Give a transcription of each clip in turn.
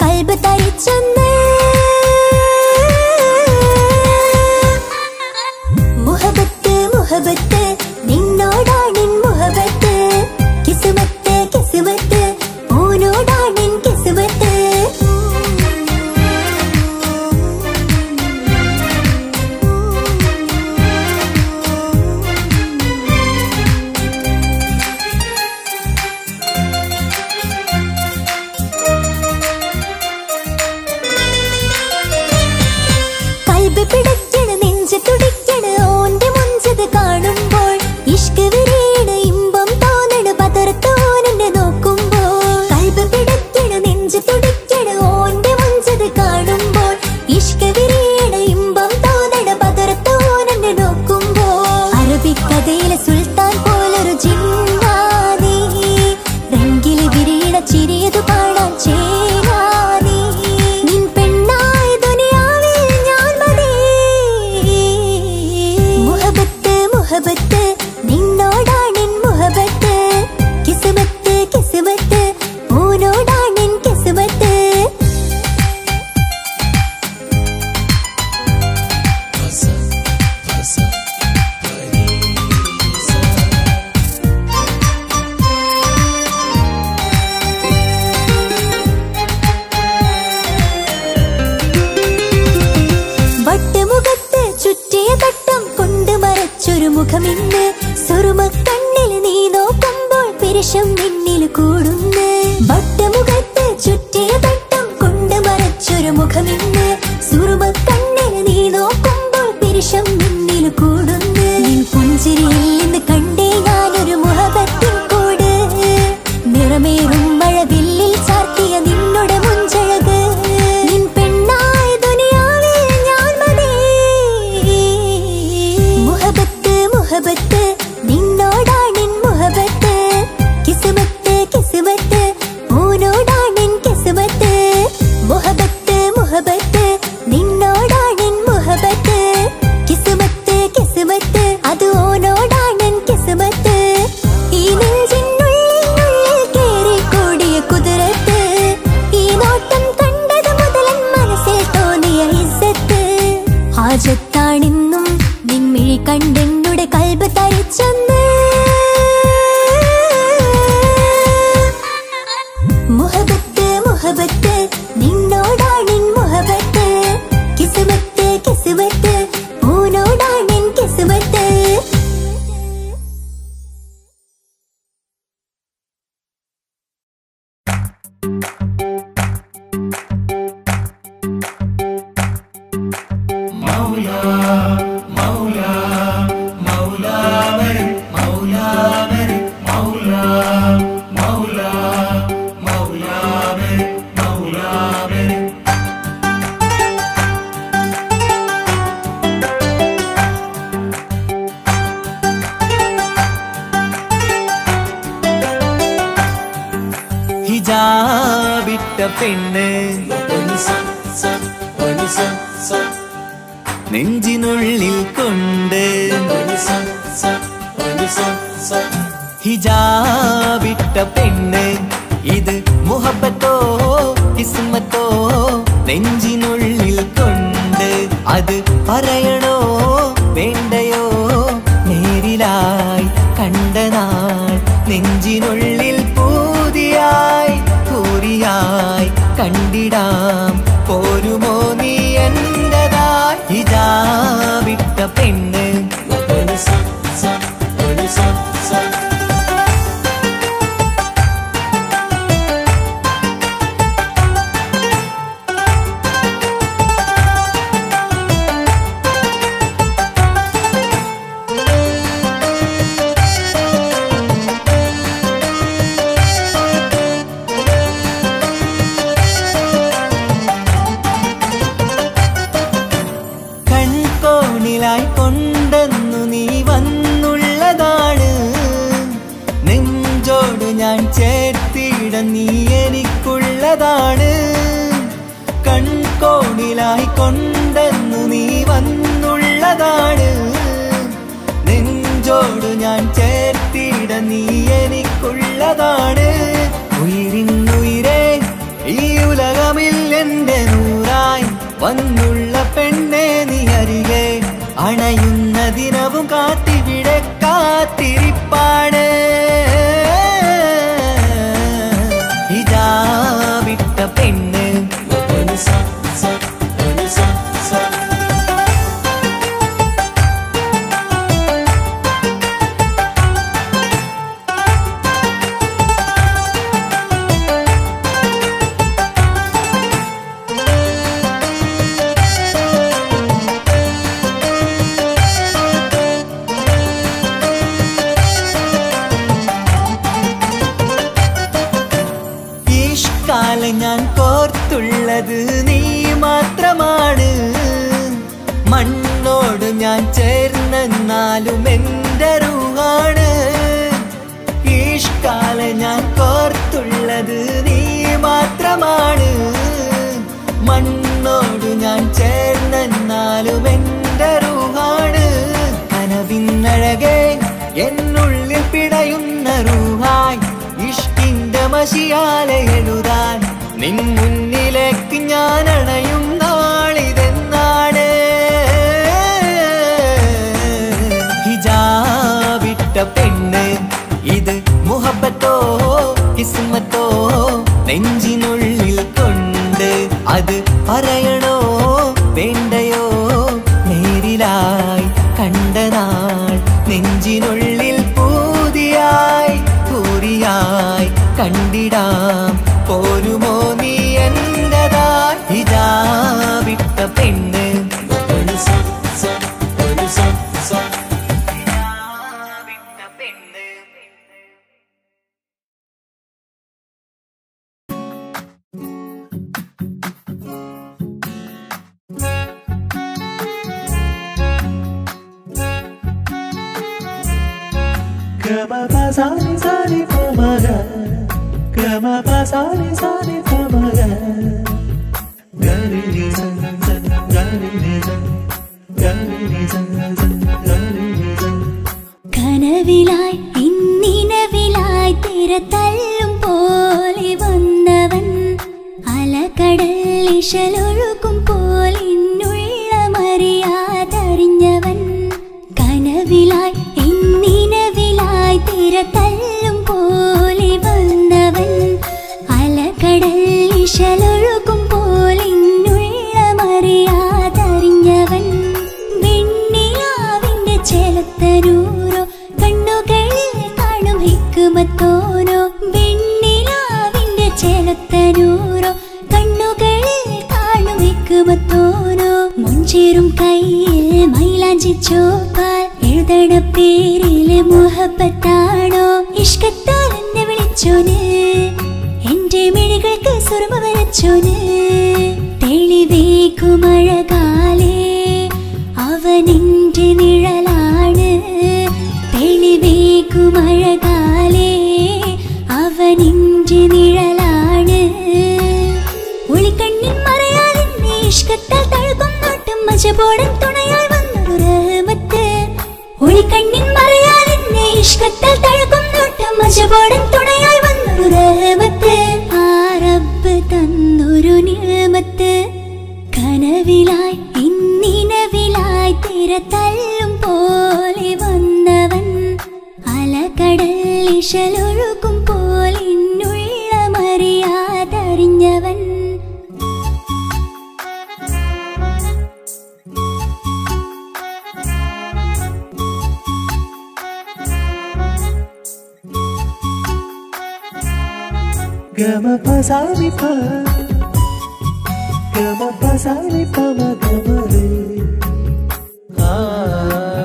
കൽബ് തരിച്ചെന്ന് മുഹബത്ത് മുഹബത്ത് നിന്നോടാണിൻ മുഹബത്ത് കിസ്മത്ത് കിസ്മത്ത് ഓനോടാണിൻ കിസ്മത്ത് കൽബ് പിടയ്ക്കണ് നെഞ്ച് തുടിക്കണ് ഓന്റെ മുഞ്ചത് കാണുമ്പോൾ ഇഷ്ക് വിരിയണ് ഇമ്പം തോന്നണ് പതർത്തോനെ നോക്കുമ്പോൾ കൽബ് പിടയ്ക്കണ് നെഞ്ച് തുടിക്കണ് ഓന്റെ മുഞ്ചത് കാണുമ്പോൾ ഇഷ്ക് വിരിയണ് ഇമ്പം തോന്നണ് പതർത്തോനെ നോക്കുമ്പോൾ അറബിക്കഥയിലെ സുൽത്താൻ പോലൊരു ജിന്നാനീ രംഗില് വിരിയണ ചിരിയതു കാണാൻ ചേരാനീ നിൻ പെണ്ണായി ദുനിയാവിൽ ഞാൻ മതി മുഹബത്ത് മുഹബത്ത് നിന്നോടാണിൻ മുഹബത്ത് കിസ്മത്ത് കിസ്മത്ത് ഓനോടാണിൻ കിസ്മത്ത് വട്ടുമുഖത്ത് ചുറ്റിയ തട്ടം കൊണ്ട് മറച്ചൊരു മുഖമിന്ന് സുറുമ കണ്ണിൽ നീ നോക്കുമ്പോൾ പിരിശം നിന്നിൽ കൂടുന്ന് വട്ടുമുഖത്ത് ചുറ്റിയ തട്ടം കൊണ്ട് മറച്ചൊരു മുഖമിന്ന് സുറുമ കണ്ണിൽ നീ നോക്കുമ്പോൾ പിരിശം നിന്നിൽ കൂടുന്ന് നിൻ പുഞ്ചിരിയിൽ നിന്ന് കണ്ടേ ഞാനൊരു മുഹബത്തിൻ കൂട് നിറമേറും മഴവില്ലിൽ ചാർത്തിയ നിന്നുടെ മുഞ്ചഴക് നിൻ പെണ്ണായി ദുനിയാവിൽ ഞാൻ മതി മുഹബത്ത് മുഹബത്ത് നിന്നോടാണിൻ മുഹബത്ത് കിസ്മത്ത് കിസ്മത്ത് ഓനോടാണിൻ കിസ്മത്ത് മുഹബത്ത് മുഹബത്ത് നിന്നോടാണിൻ മുഹബത്ത് കിസ്മത്ത് കിസ്മത്ത് അത് ഓനോടാണിൻ കിസ്മത്ത് ഈ നെഞ്ചിനുള്ളിൽ ഉള്ളിൽ കേറിക്കൂടിയ കുതിരത്ത് ഈ നോട്ടം കണ്ടത് മുതലൻ മനസ്സിൽ തോന്നിയ ഇസ്സത്ത് ഹാജത്താണിന്നും നിൻമിഴി കണ്ടെന്നുടെ കൽബ് തരിച്ചെന്ന് മുഹബത്ത് മുഹബത്ത് നിന്നോടാണിൻ മുഹബത്ത് കിസ്മത്ത് കിസ്മത്ത് ഓനോടാണിൻ കിസ്മത്ത് ഹിജാബിട്ട പെണ്ണ് നെഞ്ചിനുള്ളിൽ കൊണ്ട് ഹിജാബിട്ട പെണ്ണ് ഇത് മുഹബത്തോ കിസ്മത്തോ നെഞ്ചിനുള്ളിൽ കൊണ്ട് അത് പറയണോ വേണ്ടയോ നേരിലായി കണ്ട നാൾ നെഞ്ചിനുള്ളിൽ പൂതിയായി പൂരിയായി കണ്ടിടാം പോരുമോ നീ എന്റതായി ഹിജാബിട്ട പെണ്ണ് കൺകോണിലായി കൊണ്ടെന്നു നീ വന്നുള്ളതാണ് ഭംഗുള്ള പെണ്ണെ നീ അരികെ അണയുന്ന ദിനവും കാത്തിവിടെ കാത്തിരിപ്പാണ് ഇതാ വിട്ട പെണ്ണ് ഈഷ്കാലം ഞാൻ കോർത്തുള്ളത് നീ മാത്രമാണ് മണ്ണോട് ഞാൻ ചേർന്നെന്നാലും എൻ്റെ റൂഹാണ് ഈഷ്കാലം ഞാൻ കോർത്തുള്ളത് നീ മാത്രമാണ് മണ്ണോട് ഞാൻ ചേർന്നെന്നാലും എൻ്റെ റൂഹാണ് കനവിന്നഴകെ എന്നുള്ളിൽ പിടയുന്ന റൂഹായി ഇഷ്കിന്റെ മഷിയാലെ എഴുതാൻ നിൻ മുന്നിലേക്ക് ഞാൻ അണയും നാളിതെന്നാണ് ഹിജാബിട്ട പെണ്ണ് ഇത് മുഹബത്തോ കിസ്മത്തോ നെഞ്ചിനുള്ളിൽ കൊണ്ട് അത് പറയണോ വേണ്ടയോ നേരിലായി കണ്ട നാൾ നെഞ്ചിനുള്ളിൽ പൂതിയായി പൂരിയായി കണ്ടിടാം പോരുമോ നീ എന്റതായി ഇതാ വിട്ട പെണ്ണ് വിട്ട പെണ്ണ് Gama pa sa ni sa ni pa ma ga. Gama pa sa ni sa ni pa ma ga. Ga ni ni sa sa ga ni ni sa. Ga ni ni sa sa ga ni ni sa. കനവിലായി ഇന്നിനവിലായി തിര തല്ലും പോലെ വന്നവൻ അലകടൽ ഇശലൊഴുകും പോലെ മറിയാതറിഞ്ഞവൻ കനവിലായി ഇന്നിനവിലായി തിര തല്ലും പോലെ വന്നവൻ അലകടൽ ഇശലൊഴുകും പോലെ മറിയാതറിഞ്ഞവൻ വെണ്ണിലാവിന്റെ ചെലത്തരൂരോ കണ്ണുകളിൽ കാണും ഹിക്കുമത്തോരോ വെണ്ണിലാവിന്റെ ചെലത്തരൂരോ കണ്ണുകളിൽ കാണും ഹിക്കുമത്തോരോ മുഞ്ചേറും കയ്യിൽ മൈലാഞ്ചി ചോപ്പാൽ എഴുതണ പേരില് മുഹബത്താണോ ഇഷ്കത്താൽ എന്നെ വിളിച്ചോന് എന്റെ മിഴികൾക്ക് സുറുമ വരച്ചോന് തെളിവേക്കുമഴകാലേ അവനിന്റെ നിഴലാണ് തെളിവേക്കുമഴകാലേ അവനിന്റെ നിഴലാണ് ഒളിക്കണ്ണിൻ മറയാൽ എന്നെ ഇഷ്കത്താൽ തഴുകും നോട്ടും മജബോടൻ തുണയാൽ വന്നൊരു റഹ്മത്ത് ഒളിക്കണ്ണിൻ മറയാൽ എന്നെ ഇഷ്കത്താൽ തഴുകും നോട്ടും മജബോടൻ തുണയാൽ വന്നൊരു റഹ്മത്ത് ആ റബ്ബ് തന്നൊരു നിഴമത്ത് കനവിലായി ഇന്നിനവിലായി തിര തല്ലും പോലെ വന്നവൻ അലകടൽ ഇശലൊഴുകും പോലെ മറിയാതറിഞ്ഞവൻ Gama pa sa ni pa. Gama pa sa ni pa ma gama re. Ah,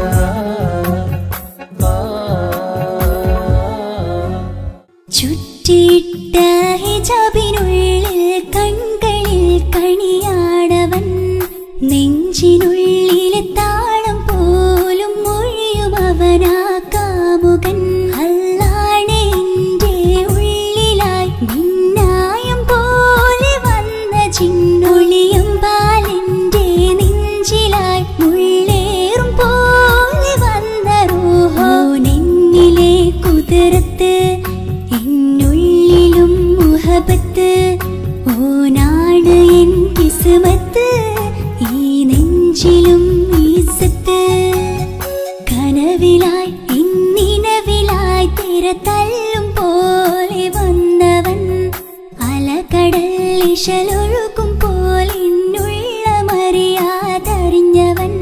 ah. ചുറ്റിയിട്ട ഹിജാബിനുള്ളിൽ കൺകളിൽ കണിയാടവൻ നെഞ്ചിനുള്ളിലെ താളം പോലും മൊഴിയും അവനാ കാമുകൻ അല്ലാണെ എന്റെ ഉള്ളിലായി മിന്നായം പോലെ വന്ന ചിന്നൊളിയും പാലെ കിസ്മത്ത് ഈ നെഞ്ചിലും ഈസത്ത് കനവിലായി ഇന്നിനവിലായി തിര തല്ലും പോലെ വന്നവൻ അലകടൽ ഇശലൊഴുക്കും പോലെ ഇന്നുള്ള മറിയാതറിഞ്ഞവൻ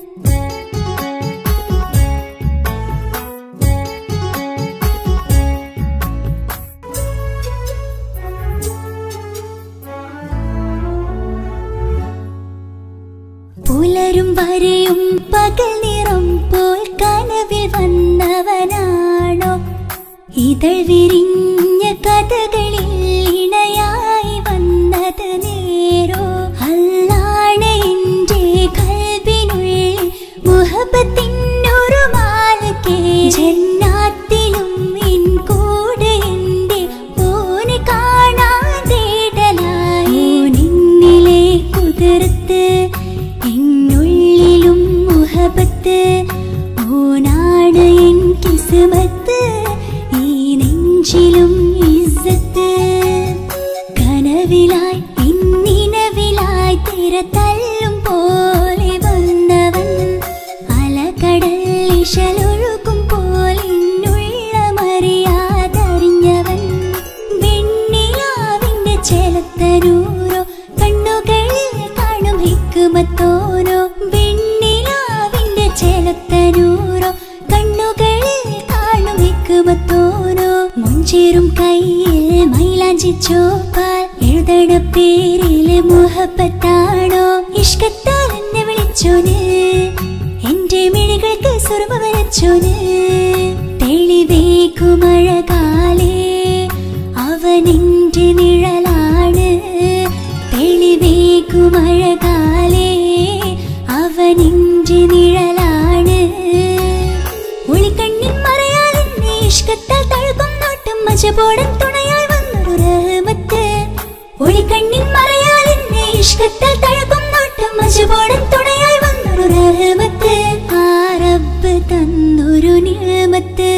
പുലരും വരെയും പകൽ നിറം പോൽ കനവിൽ വന്നവനാണോ ഇതൾ വിരിഞ്ഞ കഥകളിൽ ഇണയായി വന്നത് നേരോ അല്ലാണ് എൻ്റെ കൽവിനുള്ളിൽ മുഹബത്തിനൊരു മാലക്കേ ജന്നാത്തിലും ഇൻ കൂടെ എൻ്റെ ഓന് കാണാൻ തേടലായി നിന്നിലെ കുതിർത്ത് എന്നുള്ളിലും മുഹബത്ത് ഓനാണ് എൻ കിസ്മത്ത് ഈ നെഞ്ചിലും ഇസ്സത്ത് കനവിലായി ഇന്നിനവിലായി തിര തല്ലും പോലെ വന്നവൻ അലകടൽ ഇശലൊഴുക്കും പോലെ ഇന്നുള്ള മറിയാതറിഞ്ഞവൻ വെണ്ണിലാവിന്റെ ചെലത്തനൂരോ കണ്ണുകളിൽ കാണും ഹിക്കുമത്തോരോ വെണ്ണിലാവിന്റെ ചെലത്തനൂരോ കണ്ണുകളിൽ കാണും ഹിക്കുമത്തോരോ മുഞ്ചേറും കയ്യിൽ മൈലാഞ്ചി ചോപ്പാൽ എഴുതണ പേരില് മുഹബത്താണോ ഇഷ്കത്താൽ എന്നെ വിളിച്ചോന് എന്റെ മിഴികൾക്ക് സുറുമ വരച്ചോന് തെളിവേക്കുമഴകാലേ അവൻ എന്റെ നിഴലാണ് തെളിവേക്കുമഴകാലേ അവൻ എന്റെ നിഴലാണ് ഒളിക്കണ്ണിൻ മറയാൽ എന്നെ ഇഷ്കത്താൽ തഴുകും നോട്ടും മജബോടൻ തുണയായി വന്നൊരു റഹ്മത്ത് ഒളിക്കണ്ണിൻ മറയാൽ എന്നെ ഇഷ്കത്താൽ തഴുകും നോട്ടും മജബോടൻ തുണയായി വന്നൊരു റഹ്മത്ത് ആ റബ്ബ് തന്നൊരു നിയമത്ത്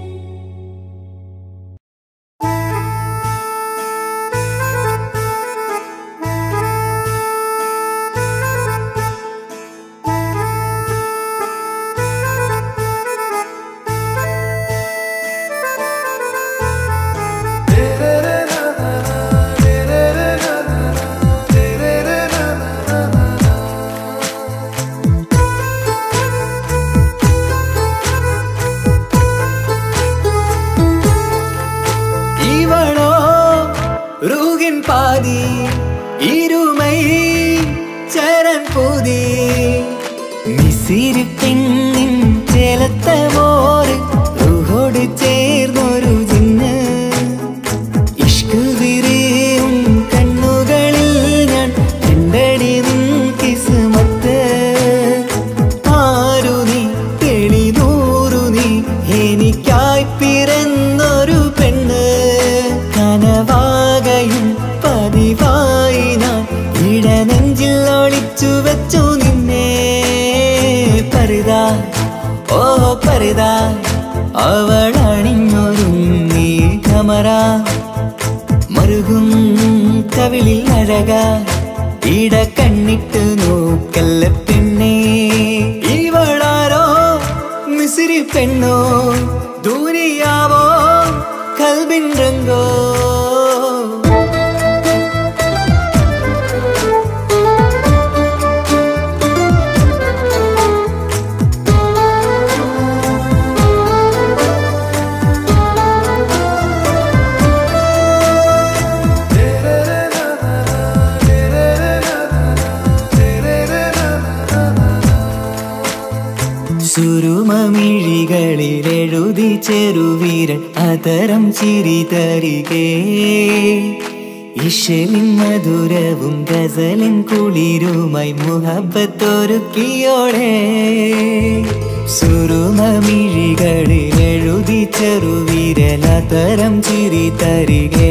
ഇവളോ റൂകിൻ പാതി ഇരുമൈ ചരൻ പൂതി മിസിരി പെണ്ണിൻ ചേലത്ത മോറ് റൂഹോട് ചേർന്നൊരു ജിന്ന് ഇഷ്ക് വിരിയും കണ്ണുകളിൽ ഞാൻ കണ്ടടി നിൻ കിസ്മത്ത് ആരു നീ തെളിനൂറു നീ എനിക്കായി പിറന്നൊരു പെണ്ണ് കനവാകയും പതിവായി ഞാൻ ഇടനെഞ്ചിൽ ഒളിച്ചു വെച്ചു നിന്നെ പരിതാ ഓ പരിതാ അവളണിഞ്ഞൊരുങ്ങി കമറ മറുകും കവിളിൽ അഴക ഇട കണ്ണിട്ട് നോക്കല്ല പെണ്ണേ ഇവളാരോ മിസിരി പെണ്ണോ ദൂരിയാവോ കൽബിൻ രംഗോ സുരുമമിഴികളിൽ എഴുതി ചെറുവീരൻ അതരം ചിരി തരികേ ഇഷലിൻ മധുരവും ഗസലിൻ കുളിരുമായി മുഹബത്തൊരുക്കിയോടെ സുരുമമിഴികളിൽ എഴുതി ചെറുവീരൻ അതരം ചിരി തരികേ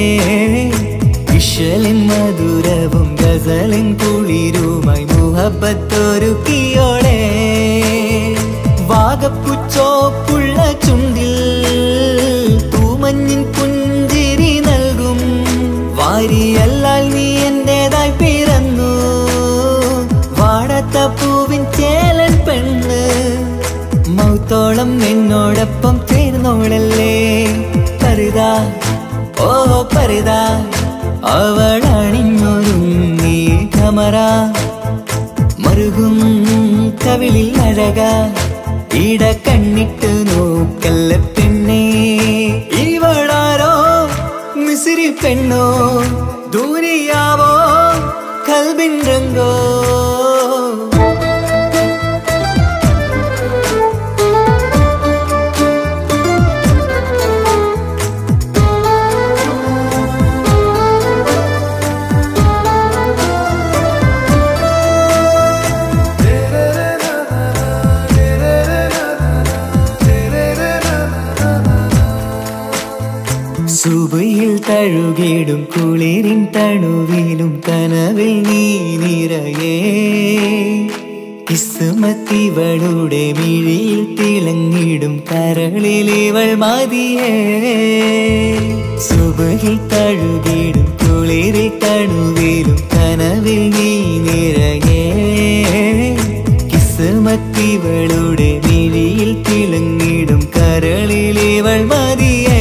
ഇഷലിൻ മധുരവും ഗസലിൻ കുളിരുമായി മുഹബത്തൊരുക്കിയോടെ വാഗപ്പുച്ചോപ്പുള്ള ചുണ്ടിൽ തൂമഞ്ഞിൻ പുഞ്ചിരി നൽകും വാരിയല്ലാൽ നീ എന്റേതായി പിറന്നു കമറ മറുകും കവിളിൽ അഴക ഇട കണ്ണിട്ട് നോക്കല്ല പെണ്ണേ ഇവളാരോ മിസിരി പെണ്ണോ ദൂരിയാവോ കൽബിൻ രംഗോ സുബയിൽ തഴുകിടും കുളിരിൻ തണുവിലും കനവിൽ നീ നിറയേ കിസ്മത്തിവളുടെ മിഴിയിൽ തിളങ്ങിടും കരളിലിവൾ മതിയേ സുബയിൽ തഴുകിടും കുളിരിൽ തണുവിലും കനവിൽ നീ നിറയേ കിസ്മത്തിവളുടെ മിഴിയിൽ തിളങ്ങിടും കരളിലിവൾ മതിയേ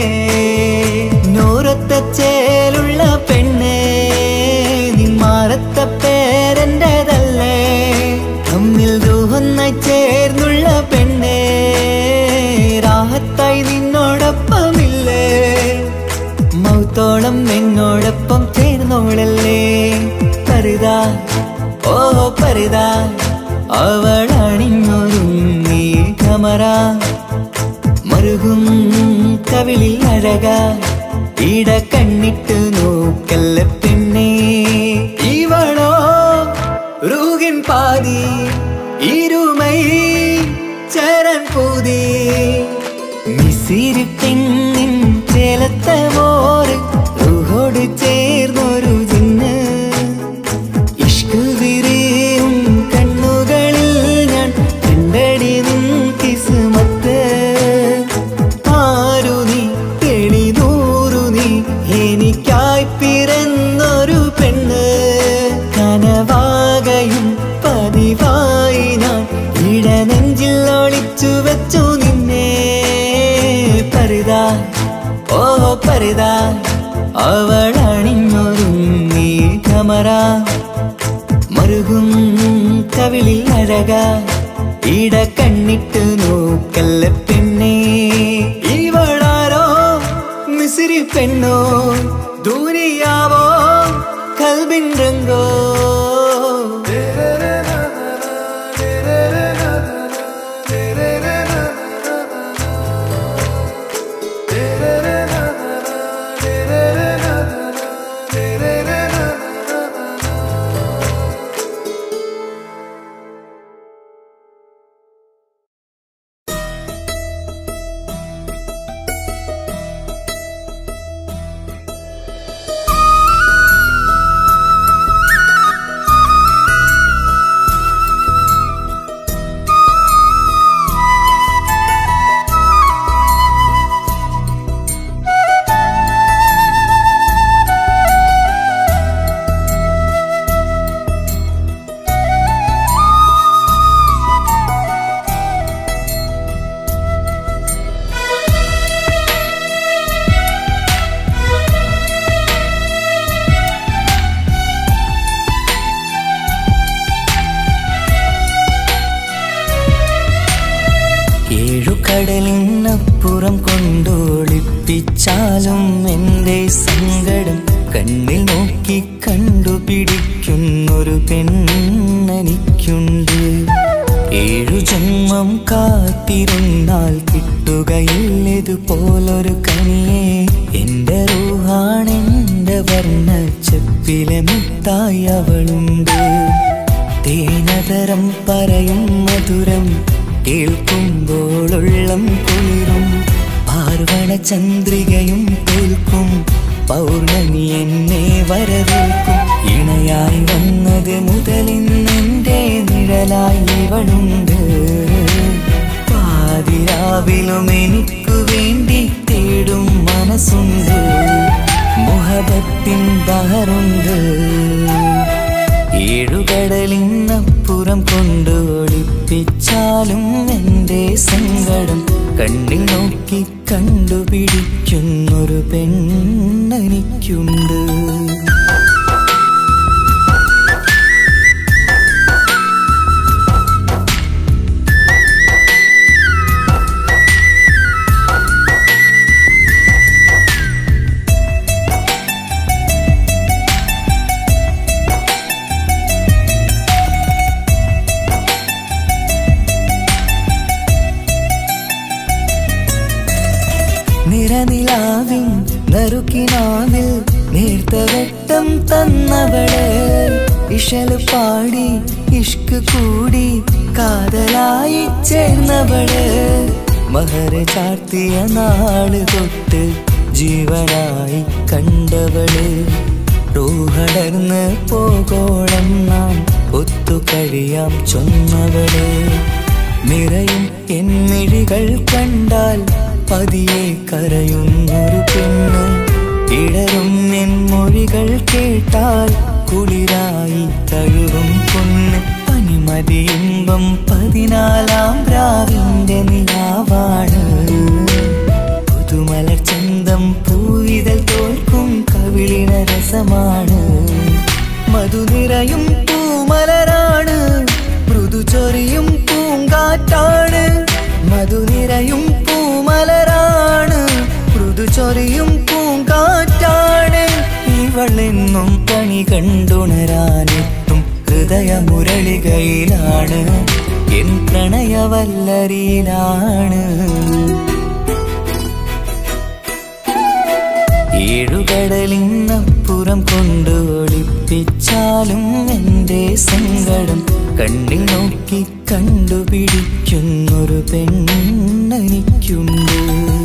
നൂറത്ത ചേലുള്ള പെണ്ണ് നിന്മാറത്ത പേരെൻ്റെതല്ലേ തമ്മിൽ ദൂഹൊന്നായി ചേർന്നുള്ള പെണ്ണ് രാഹത്തായി നിന്നോടൊപ്പമില്ലേ മൗത്തോളം എന്നോടൊപ്പം ചേർന്നോളല്ലേ പരിതാ ഓ പരിതാ അവളണിഞ്ഞൊരുങ്ങി കമറ മറുകും കവിളിൽ അഴക ഇട കണ്ണിട്ട് നോക്കല്ല പെണ്ണേ ഇവളോ റൂകിൻ പാതി ഇരുമൈ ചരൻ പൂതി മിസിരി പെണ്ണിൻ ചേലത്തെ മോറ് റൂഹോട് ചേർന്നൊരു ജിന്ന് ഇഷ്ക് വിരിയും കണ്ണുകളിൽ ഞാൻ കണ്ടടി നിൻ കിസ്മത്ത് ആരു നീ തെളിനൂറു നീ എനിക്കായി പിറന്നൊരു പെണ്ണ് കനവാകയും പതിവായി ഞാൻ ഇടനെഞ്ചിൽ ഒളിച്ചു വെച്ചു നിന്നെ പരിതാ ഓ പരിതാ അവളണിഞ്ഞൊരുങ്ങി കമറ മറുകും കവിളിൽ അഴക ഇട കണ്ണിട്ട് നോക്കല്ല പെണ്ണേ ഇവളാരോ മിസിരി പെണ്ണോ ദൂരിയാവോ കൽബിൻ രംഗോ ഏഴു കടലിനപ്പുറം കൊണ്ടോളിപ്പിച്ചാലും എൻ്റെ സങ്കടം കണ്ണിൽ നോക്കി കണ്ടുപിടിക്കുന്നൊരു പെണ്ണെനിക്കുണ്ട് ഏഴു ജന്മം കാത്തിരുന്നാൽ കിട്ടുകയില്ലതുപോലൊരു കനിയെ എൻ്റെ റൂഹാണെൻ്റെ വർണ്ണച്ചപ്പിലെ മുത്തായി അവളുണ്ട് തേനതരം പറയും മധുരം കേൾക്കുമ്പോളുള്ളം കുളിരും പാർവണ ചന്ദ്രികയും തോൽക്കും പൗർണമി എന്നെ വരവേൽക്കും ഇണയായി വന്നത് മുതലിന്നെൻ്റെ നിഴലായി ഇവളുണ്ട് പാതിരാവിലും എനിക്കു വേണ്ടി തേടും മനസ്സുണ്ട് മുഹബത്തിൻ ബഹറുണ്ട് ഏഴുകടലിനപ്പുറം കൊണ്ട് ഒളിപ്പിച്ചാലും എൻ്റെ സങ്കടം കണ്ണിൽ നോക്കി കണ്ടുപിടിക്കുന്നൊരു പെണ്ണെനിക്കുണ്ട് നീലക്കിനാവിൽ നേർത്ത വെട്ടം തന്നവള് ഇഷല് പാടി ഇഷ്ക് കൂടി കാതലായി ചേർന്നവള് മഹര ചാർത്തിയ നാള് തൊട്ട് ജീവനായി കണ്ടവള് റൂഹടർന്ന് പോകോളം നാം ഒത്തു കഴിയാം ചൊന്നവള് നിറയും എന്നിഴികൾ കണ്ടാൽ പതിയെ കരയുന്നൊരു പെണ്ണ് ഇടറും എൻ മൊഴികൾ കേട്ടാൽ കുളിരായി തഴുകും പൊന്ന് പനിമതി ഇമ്പം പതിനാലാം രാവിന്റെ നിലാവാണ് പുതുമലർ ചന്തം പൂവിതൽ തോൽക്കും കവിളിന രസമാണ് മധുനിറയും പൂമലരാണ് മൃദു ചൊരിയും പൂങ്കാറ്റാണ് മധുനിറയും പൂമലരാണ് മൃദു ചൊരിയും പൂങ്കാറ്റാണ് ഇവളെന്നും പണി കണ്ടുണരാനെത്തും ഹൃദയമുരളികയിലാണ് എൻ പ്രണയവല്ലരിയിലാണ് ഏഴുകടലിനപ്പുറം കൊണ്ട് ഒളിപ്പിച്ചാലും എൻ്റെ സങ്കടം കണ്ണിൽ നോക്കി കണ്ടുപിടിക്കുന്നൊരു പെണ്ണെനിക്കുണ്ട്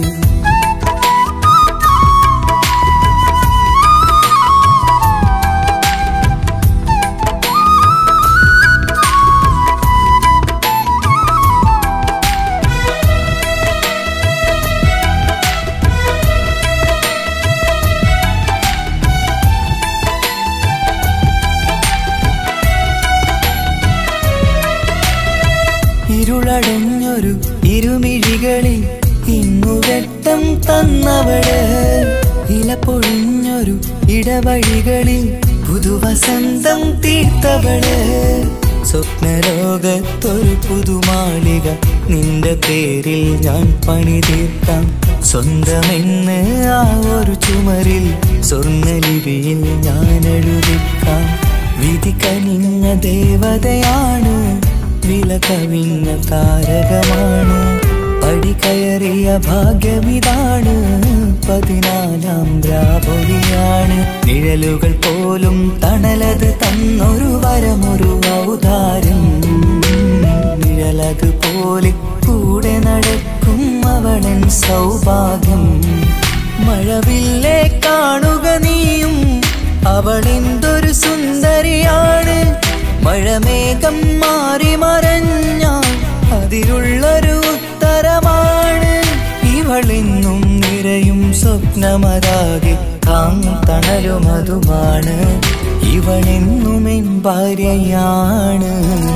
ഇരുളടഞ്ഞൊരു ഇരുമിഴികളിൽ ഇന്നു വെട്ടം തന്നവള് ഇല പൊഴിഞ്ഞൊരു ഇടവഴികളിൽ പുതുവസന്തം തീർത്തവള് സ്വപ്നലോകത്തൊരു പുതുമാളിക നിന്റെ പേരിൽ ഞാൻ പണി തീർക്കാം സ്വന്തമെന്ന് ആ ഒരു ചുമരിൽ സ്വർണ്ണലിപിയിൽ ഞാൻ എഴുതിക്കാം വിധി കനിഞ്ഞ ദേവതയാണ് വില കവിഞ്ഞ താരകമാണ് പടി കയറിയ ഭാഗ്യമിതാണ് പതിനാലാം ദ്രാപൊലിയാണ് നിഴലുകൾ പോലും തണലത് തന്നൊരു വരമൊരു ഔദാര്യം നിഴലത് പോലെ കൂടെ നടക്കും അവളൻ സൗഭാഗ്യം മഴവില്ലേ കാണുക നീയും അവളെന്തൊരു സുന്ദരിയാണ് മഴമേഘം മാറി മറഞ്ഞാൽ അതിലുള്ളൊരു ഉത്തരമാണ് ഇവളെന്നും നിറയും സ്വപ്നമതാകെ താങ്ങും തണലുമതുമാണ് ഇവളെന്നും എൻ ഭാര്യയാണ്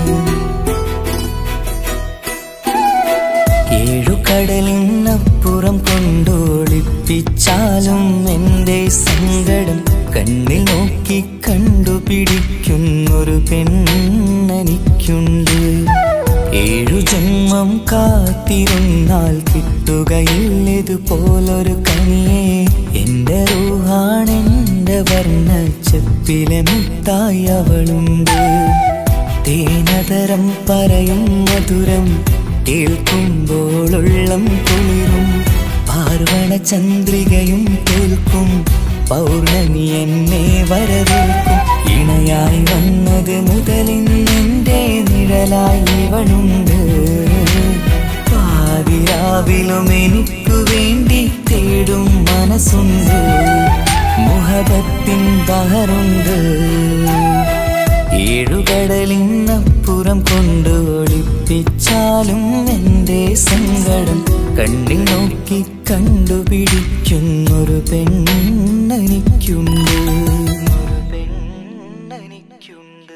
ഏഴുകടലിനപ്പുറം കൊണ്ടോളിപ്പിച്ചാലും എൻ്റെ സങ്കടം കണ്ണിൽ നോക്കി കണ്ടുപിടിക്കുന്നൊരു പെണ്ണെനിക്കുണ്ട് ഏഴു ജന്മം കാത്തിരുന്നാൽ കിട്ടുകയില്ലതുപോലൊരു കനിയെ എൻ്റെ റൂഹാണെൻ്റെ വർണ്ണച്ചപ്പിലെ മുത്തായി അവളുണ്ട് തേനതരം പറയും മധുരം കേൾക്കുമ്പോളുള്ളം കുളിരും പാർവണ ചന്ദ്രികയും തോൽക്കും പൗർണമി എന്നെ വരവേൽക്കും ഇണയായി വന്നത് മുതലിന്നെൻ്റെ നിഴലായി ഇവളുണ്ട് പാതിരാവിലും എനിക്കു വേണ്ടി തേടും മനസ്സുണ്ട് മുഹബത്തിൻ ബഹറുണ്ട് ഏഴുകടലിനപ്പുറം കൊണ്ട് ഒളിപ്പിച്ചാലും എൻ്റെ സങ്കടം കണ്ണിൽ നോക്കി കണ്ടുപിടിക്കുന്നൊരു പെണ്ണെനിക്കുണ്ട് പെണ്ണെനിക്കുണ്ട്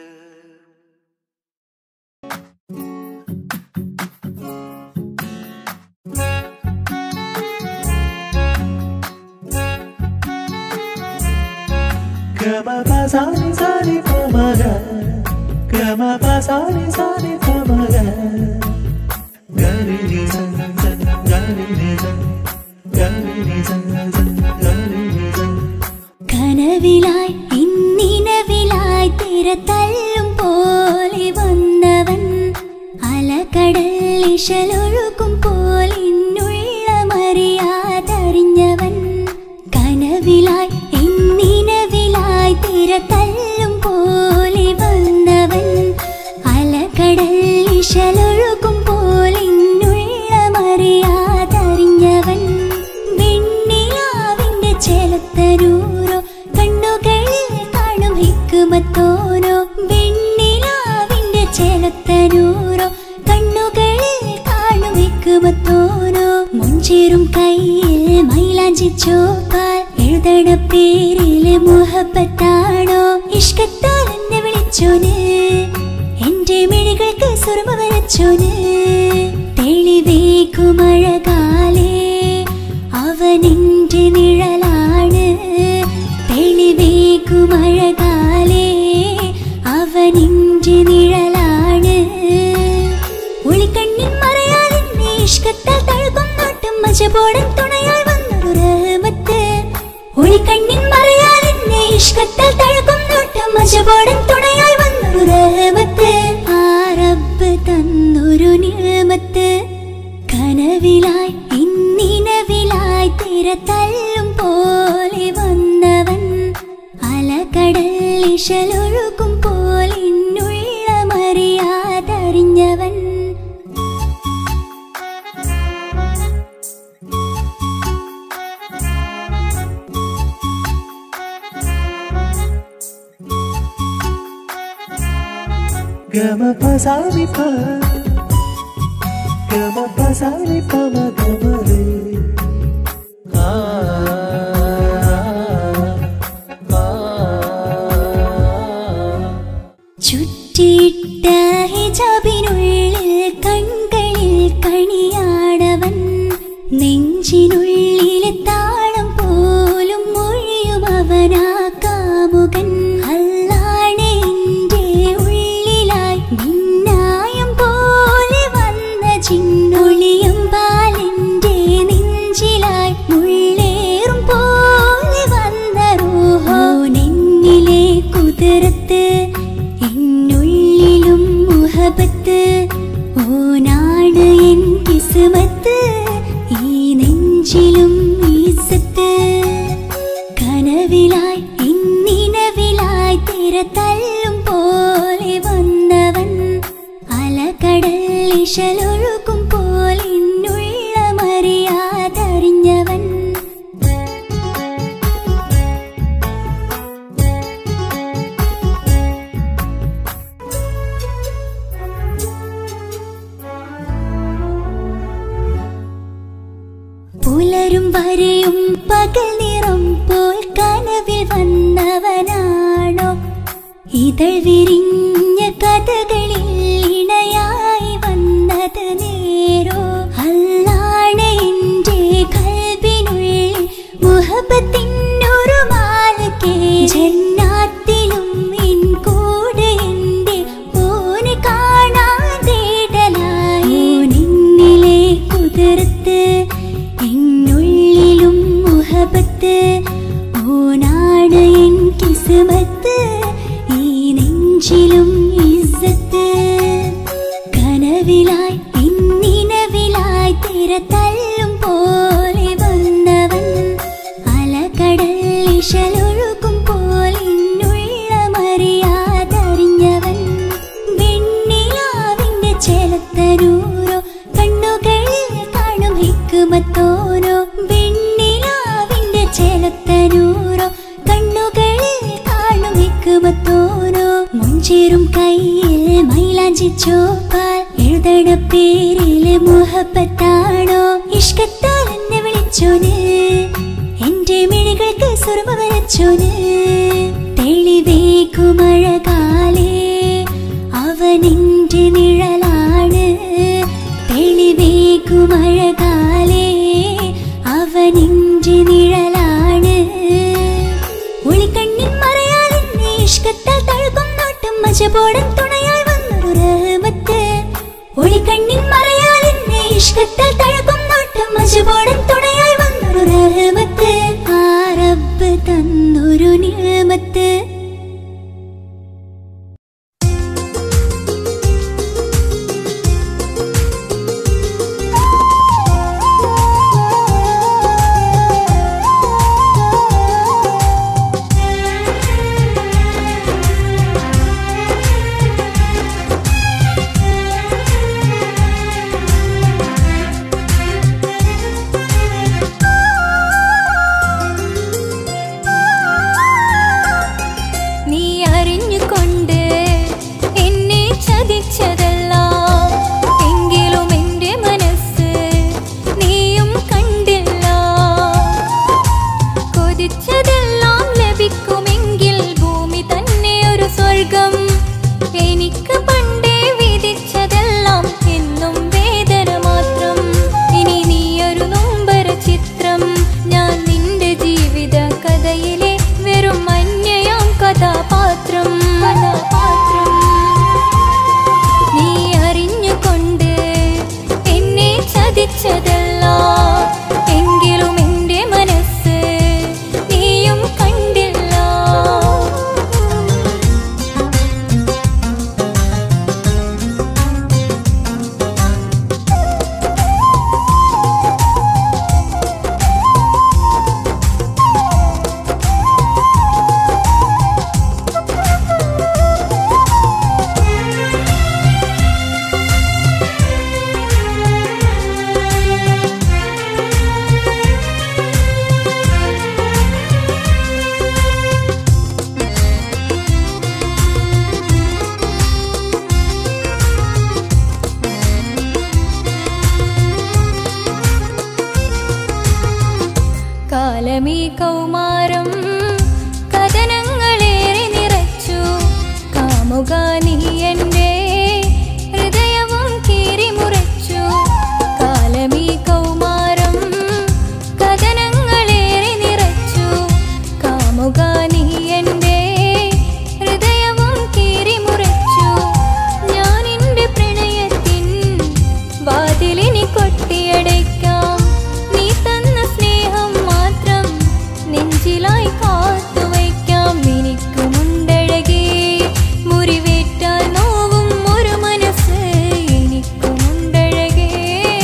Gama pa sa ni sa ni pa ma ga. Gama pa sa ni sa ni pa ma ga. Ga ni ni sa sa ga ni ni sa. Ga ni ni sa sa ga ni ni sa. കനവിലായി ഇന്നിനവിലായി തിര തള്ളും പോലെ വന്നവൻ അലകടൽ ഇശലൊഴുകും പോലിന്നുള്ളമറിയാതറിഞ്ഞവൻ കനവിലായി ഇശലൊഴുകും പോലിന്നുള്ളമറിയാതറിഞ്ഞവൻ വെണ്ണിലാവിന്റെ ചേലത്തരൂരോ കണ്ണുകളിൽ കാണും ഹിക്കുമത്തോരോ വെണ്ണിലാവിന്റെ ചേലത്തരൂരോ കണ്ണുകളിൽ കാണും ഹിക്കുമത്തോരോ മുഞ്ചേറും കയ്യിൽ മൈലാഞ്ചി ചോപ്പാൽ എഴുതണ പേരില് മുഹബത്താണോ ഇഷ്കത്താൽ എന്നെ വിളിച്ചോന് എന്റെ മിഴികൾക്ക് സുറുമ വരച്ചോന് തെളിവേക്കുമഴകാലേ അവനെന്റെ നിഴലാണ് തെളിവേക്കുമഴകാലേ അവനെന്റെ നിഴലാണ് ഒളിക്കണ്ണിൻ മറയാൽ എന്നെ ഇഷ്കത്താൽ തഴുകും നോട്ടും മജബോടൻ തുണയായി വന്നൊരു റഹ്മത്ത് ഒളിക്കണ്ണിൻ മറയാൽ എന്നെ ഇഷ്കത്താൽ തഴുകും നോട്ടും മജബോടൻ തുണയായി വന്നൊരു റഹ്മത്ത് ആ റബ്ബ് തന്നൊരു നിഴമത്ത് കനവിലായി ഇന്നിനവിലായി തിര തല്ലും പോലെ വന്നവൻ അലകടൽ ഇശലൊഴുകും പോലിന്നുള്ള മറിയാതറിഞ്ഞവൻ Gama pasani pa Gama pasani pa ma gama re Ah, ah, ചുറ്റിയിട്ട ഹിജാബിനുള്ളിൽ കൺകളിൽ കണിയാടവൻ നെഞ്ചിനുള്ളിലെ താളം പോലും മൊഴിയും അവനാ കാമുകൻ അല്ലാണ് എന്റെ ഉള്ളിലായി മിന്നായം പോലെ വന്ന ചിന്നൊളിയും പാലിന്റെ നെഞ്ചിലായി മുള്ളേറും പോലെ വന്ന റൂഹോ നെന്നിലെ കുതിരത്ത് എന്നുള്ളിലും മുഹബത്ത് ഓനാണ് എൻ കിസ്മത്ത് ഈ നെഞ്ചിലും ഈസത്ത് കനവിലായി ഇന്നിനവിലായി തിര തല്ലും പോലെ വന്നവൻ അലകടൽ ഇശലൊഴുകും പോലിന്നുള്ള മറിയാതറിഞ്ഞവൻ പുലരും വരെയും പകൽ നിറം പോൽ കനവിൽ വന്നവനാണോ ഇതൾ വിരിഞ്ഞ കഥകളിൽ ഇണയായി വന്നത് നേരോ അല്ലാണ് എന്റെ കൽബിനുള്ളിൽ മുഹബത്തിനൊരു മാലക്കേ ജന്നാത്തിലും എൻ കൂടെ എന്റെ ഓനെ കാണാൻ തേടലായി നിന്നിലെ കുതിർത്ത് എന്നുള്ളിലും മുഹബത്ത് ഓനാണ് എൻ കിസ്മത്ത് ഈ നെഞ്ചിലും ഇസ്സത്ത് കനവിലായി ഇന്നിനവിലായി തിര തല്ലും പോലെ വന്നവൻ അലകടൽ ഇശലൊഴുകും പോലിന്നുള്ള മറിയാതറിഞ്ഞവൻ വെണ്ണിലാവിന്റെ ചേലത്തരൂരോ കണ്ണുകളിൽ കാണും ഹിക്കുമത്തോരോ വെണ്ണിലാവിന്റെ ചേലത്തരൂരോ കണ്ണുകളിൽ കാണും ഹിക്കുമത്തോരോ മുഞ്ചേറും കയ്യിൽ മൈലാഞ്ചി ചോപ്പാൽ എഴുതണ പേരില് മുഹബത്താണോ ഇഷ്കത്താൽ എന്നെ വിളിച്ചോന് എന്റെ മിഴികൾക്ക് സുറുമ വരച്ചോന് തെളിവേക്കുമഴകാലേ അവനെന്റെ നിഴലാണ് തെളിവേക്കുമഴകാലേ അവനെന്റെ നിഴലാണ് ഒളിക്കണ്ണിൻ മറയാൽ എന്നെ ഇഷ്കത്താൽ തഴുകും നോട്ടും മജബോടൻ തുണയായി വന്നൊരു റഹ്മത്ത് ഒളിക്കണ്ണിൻ മറയാൽ എന്നെ ഇഷ്കത്താൽ തഴുകും നോട്ടും മജബോടൻ തുണയായി വന്നൊരു റഹ്മത്ത് ആ റബ്ബ് തന്നൊരു നിയമത്ത് സ്വർഗം എനിക്ക് പണ്ടേ വിധിച്ചതെല്ലാം എന്നും വേദന മാത്രം ഇനി നീയൊരു നൊമ്പര ചിത്രം ഞാൻ നിന്റെ ജീവിത കഥയിലെ വെറും അന്യയാം കഥാപാത്രം കഥാപാത്രം നീ അറിഞ്ഞുകൊണ്ട് എന്നെ ചതിച്ചതല്ല എങ്കിലും എൻ്റെ മനസ്സ് നീയും കണ്ടില്ല കാലമീ കൗമാരം കഥനങ്ങളേറെ നിറച്ചു കാമുക നീ എൻ്റെ ഹൃദയവും കീറിമുറച്ചു കാലമീ കൗമാരം കഥനങ്ങളേറെ നിറച്ചു കാമുക നീ എൻ്റെ ഹൃദയവും കീറിമുറച്ചു ഞാൻ എൻ്റെ പ്രണയത്തിൻ വാതിലിനി കൊട്ടിയടയ്ക്കാം നീ തന്ന സ്നേഹം മാത്രം നെഞ്ചിലായി കാത്തുവയ്ക്കാം എനിക്കുമുണ്ടഴകേ മുറിവേറ്റാൽ നോവും ഒരു മനസ്സ് എനിക്കുമുണ്ടഴകേ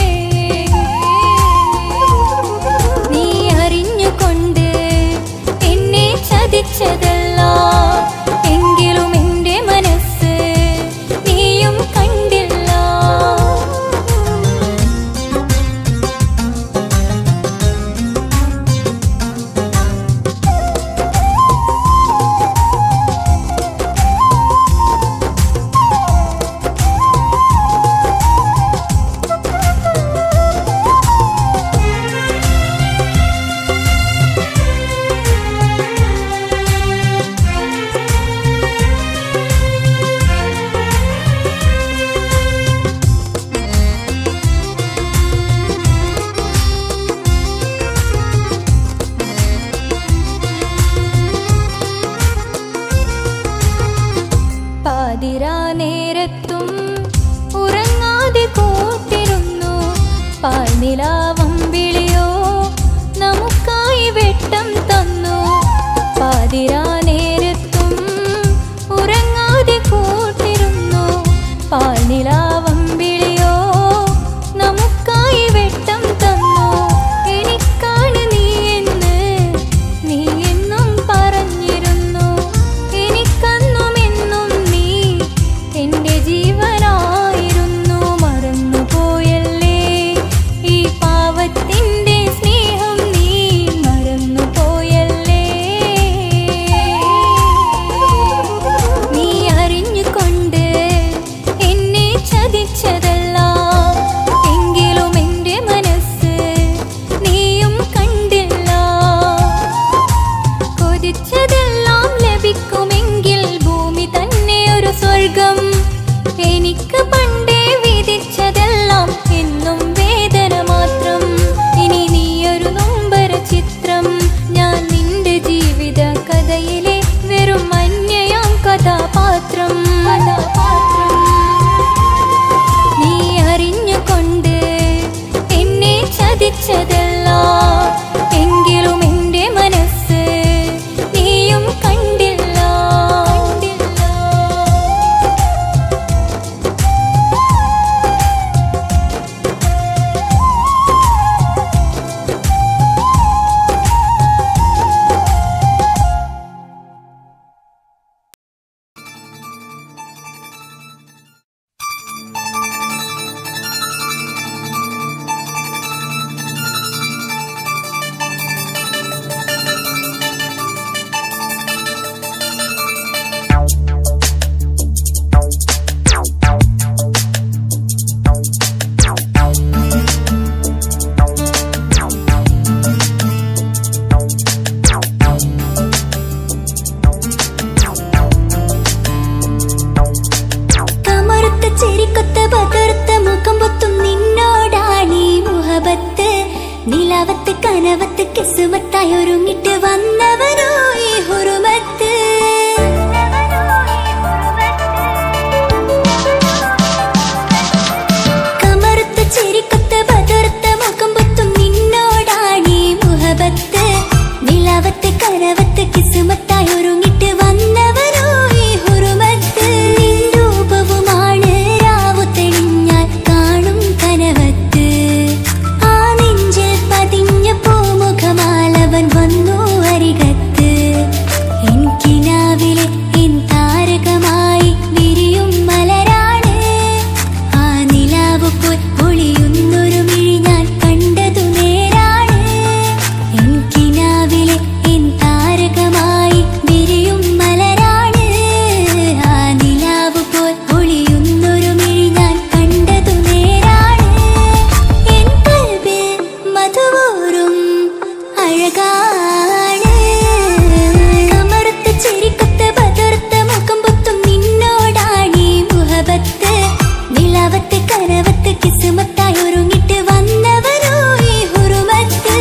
നീ അറിഞ്ഞുകൊണ്ട് എന്നെ ചതിച്ചതല്ല എങ്കിലും എൻ്റെ മനസ്സ് നീയും കണ്ടില്ല പാതിരാ നേരത്തും ഉറങ്ങാതെ കൂട്ടിരുന്നു പാൽനിലാവം വിളിയോ നമുക്കായി വെട്ടം തന്നു പാതിരാ നേരത്തും ഉറങ്ങാതെ കൂട്ടിരുന്നു പാൽനിലാവം വിളിയോ നമുക്കായി വെട്ടം തന്നു എനിക്കാണ് നീ എന്ന് നീ എന്നും പറഞ്ഞിരുന്നു എനിക്കന്നും എന്നും നീ എൻ്റെ ജീവനായിരുന്നു മറന്നുപോയല്ലേ ഈ പാവത്തിൻ്റെ സ്നേഹം നീ മറന്നുപോയല്ലേ നീ അറിഞ്ഞുകൊണ്ട് എന്നെ ചതിച്ചതല്ല എങ്കിലും എൻ്റെ മനസ്സ് നീയും കണ്ടില്ല കൊതിച്ചതെല്ലാം ലഭിക്കുമെങ്കിൽ ഭൂമി തന്നെ ഒരു സ്വർഗം എനിക്ക് പണ്ടേ വിധിച്ചതെല്ലാം എന്നും വേദന മാത്രം ഇനി നീയൊരു നൊമ്പര ചിത്രം ഞാൻ നിന്റെ ജീവിത കഥയിലെ വെറും അന്യയാം കഥാപാത്രം കഥാപാത്രം നീ അറിഞ്ഞുകൊണ്ട് എന്നെ ചതിച്ചതല്ല എങ്കിലും എൻ്റെ മനസ്സ് നീയും കണ്ടില്ല കണ്ടില്ല കനവത്ത് കിസുമത്തായി ഒരുങ്ങിട്ട് വന്നവനോ ഈ ഹുറുമത്ത് കമറുത്ത ചിരിക്കൊത്ത ബതിർത്ത മുഖം പൊത്തും നിന്നോടാണീ മുഹബത്ത് നിലവത്ത് കനവത്ത് കിസുമത്തായി ഒരുങ്ങിട്ട് വന്നവനോ ഈ ഹുറുമത്ത് നിൻ രൂപവുമാണ് രാവു തെളിഞ്ഞാൽ കാണും കനവത്ത് ആ നെഞ്ചിൽ പതിഞ്ഞ പൂമുഖമാലവൻ വന്നു അരികത്ത് എൻ കിനാവിലെ എൻ താരകമായി വിരിയും മലരാണ് ആ നിലാവ് പോൽ ഒളിയുന്നൊരു മിഴി ഞാൻ കണ്ടതു നേരാണ് എൻ കിനാവിലെ എൻ താരകമായി വിരിയും മലരാണ് ആ നിലാവ് പോൽ ഒളിയുന്നൊരു മിഴി ഞാൻ കണ്ടതു നേരാണ് എൻ കൽബിൽ മധുവൂറും അഴകാണ് കമറുത്ത ചിരിക്കൊത്ത ബതിർത്ത മുഖം പൊത്തും നിന്നോടാണീ മുഹബത്ത് നിലവത്ത് കനവത്ത് കിസുമത്തായി ഒരുങ്ങിട്ട് വന്നവനോ ഈ ഹുറുമത്ത്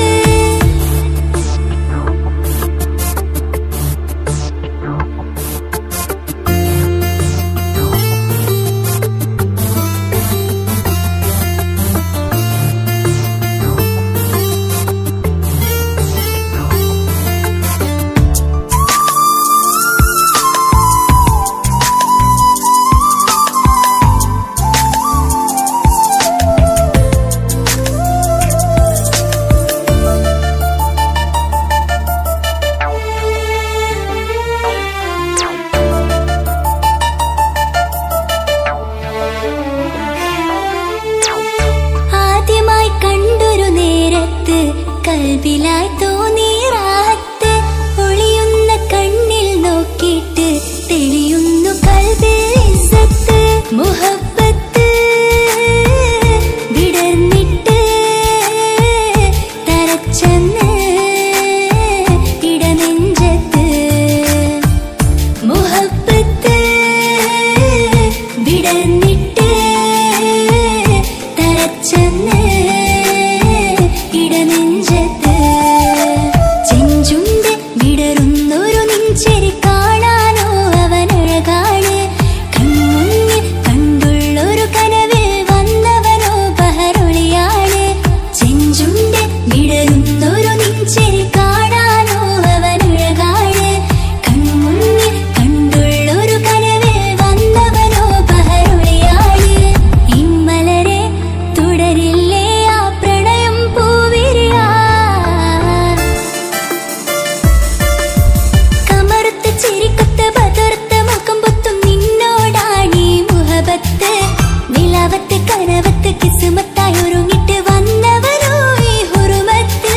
ആദ്യമായി കണ്ടൊരു നേരത്ത് കൽവിലായി തോന്നി റാഹത്ത് ഒളിയുന്ന കണ്ണിൽ നോക്കിയിട്ട് തെളിയുന്നു കൽവിൽ ഇസ്സത്ത് മുഹബത്ത് വിടർന്നിട്ട് തരച്ചെന്ന് ഇടനെഞ്ചത്ത് മുഹബത്ത് വിടർന്നിട്ട് തരച്ചെന്ന് ഇടനെഞ്ചത്ത് ചെഞ്ചുണ്ട് വിടരുന്നൊരു നെഞ്ചരി കാണാനോ അവനഴകാണ് കൺമുന്നിൽ കണ്ടുള്ളൊരു കനവിൽ വന്നവനോ ബഹറൊളിയാണ് ചെഞ്ചുണ്ട് വിടരുന്നൊരു നെഞ്ചരി കാണാനോ അവനഴകാണ് കൺമുന്നിൽ കണ്ടുള്ളൊരു കനവിൽ വന്നവനോ ബഹറൊളിയാണ് ഇമ്മലരെ തുടരില്ലേ ആ പ്രണയം പൂവിരിയാ കമറുത്ത ചിരിക്കൊത്ത ബതിർത്ത മുഖം പൊത്തും നിന്നോടാണീ മുഹബത്ത് നിലവത്ത് കനവത്ത് കിസുമത്തായി ഒരുങ്ങിട്ട് വന്നവനോ ഈ ഹുറുമത്ത്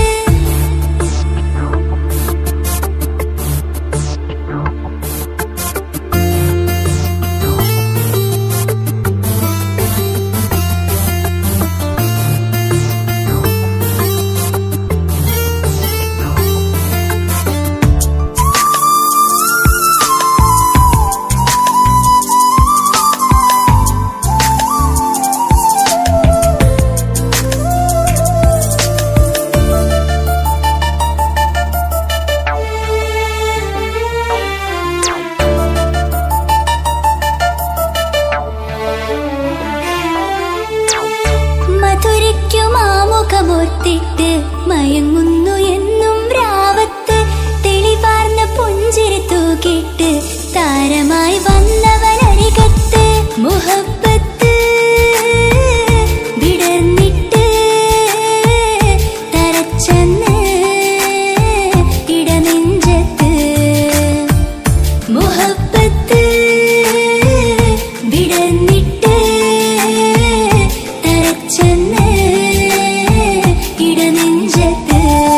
മധുരയ്ക്കുമാമുഖമോർത്തിട്ട് മയങ്ങുന്നു എന്നും രാവത്ത് തെളിവാർന്ന പുഞ്ചിരി തൂക്കിട്ട് താരമായി വന്നവനരികത്ത് മുഹബത്ത് വിടർന്നിട്ട് തരച്ചെന്ന് ഇടനെഞ്ചത്ത് മുഹബത്ത് വിടർന്നിട്ട് തരച്ചെന്ന് ഇടനെഞ്ചത്ത്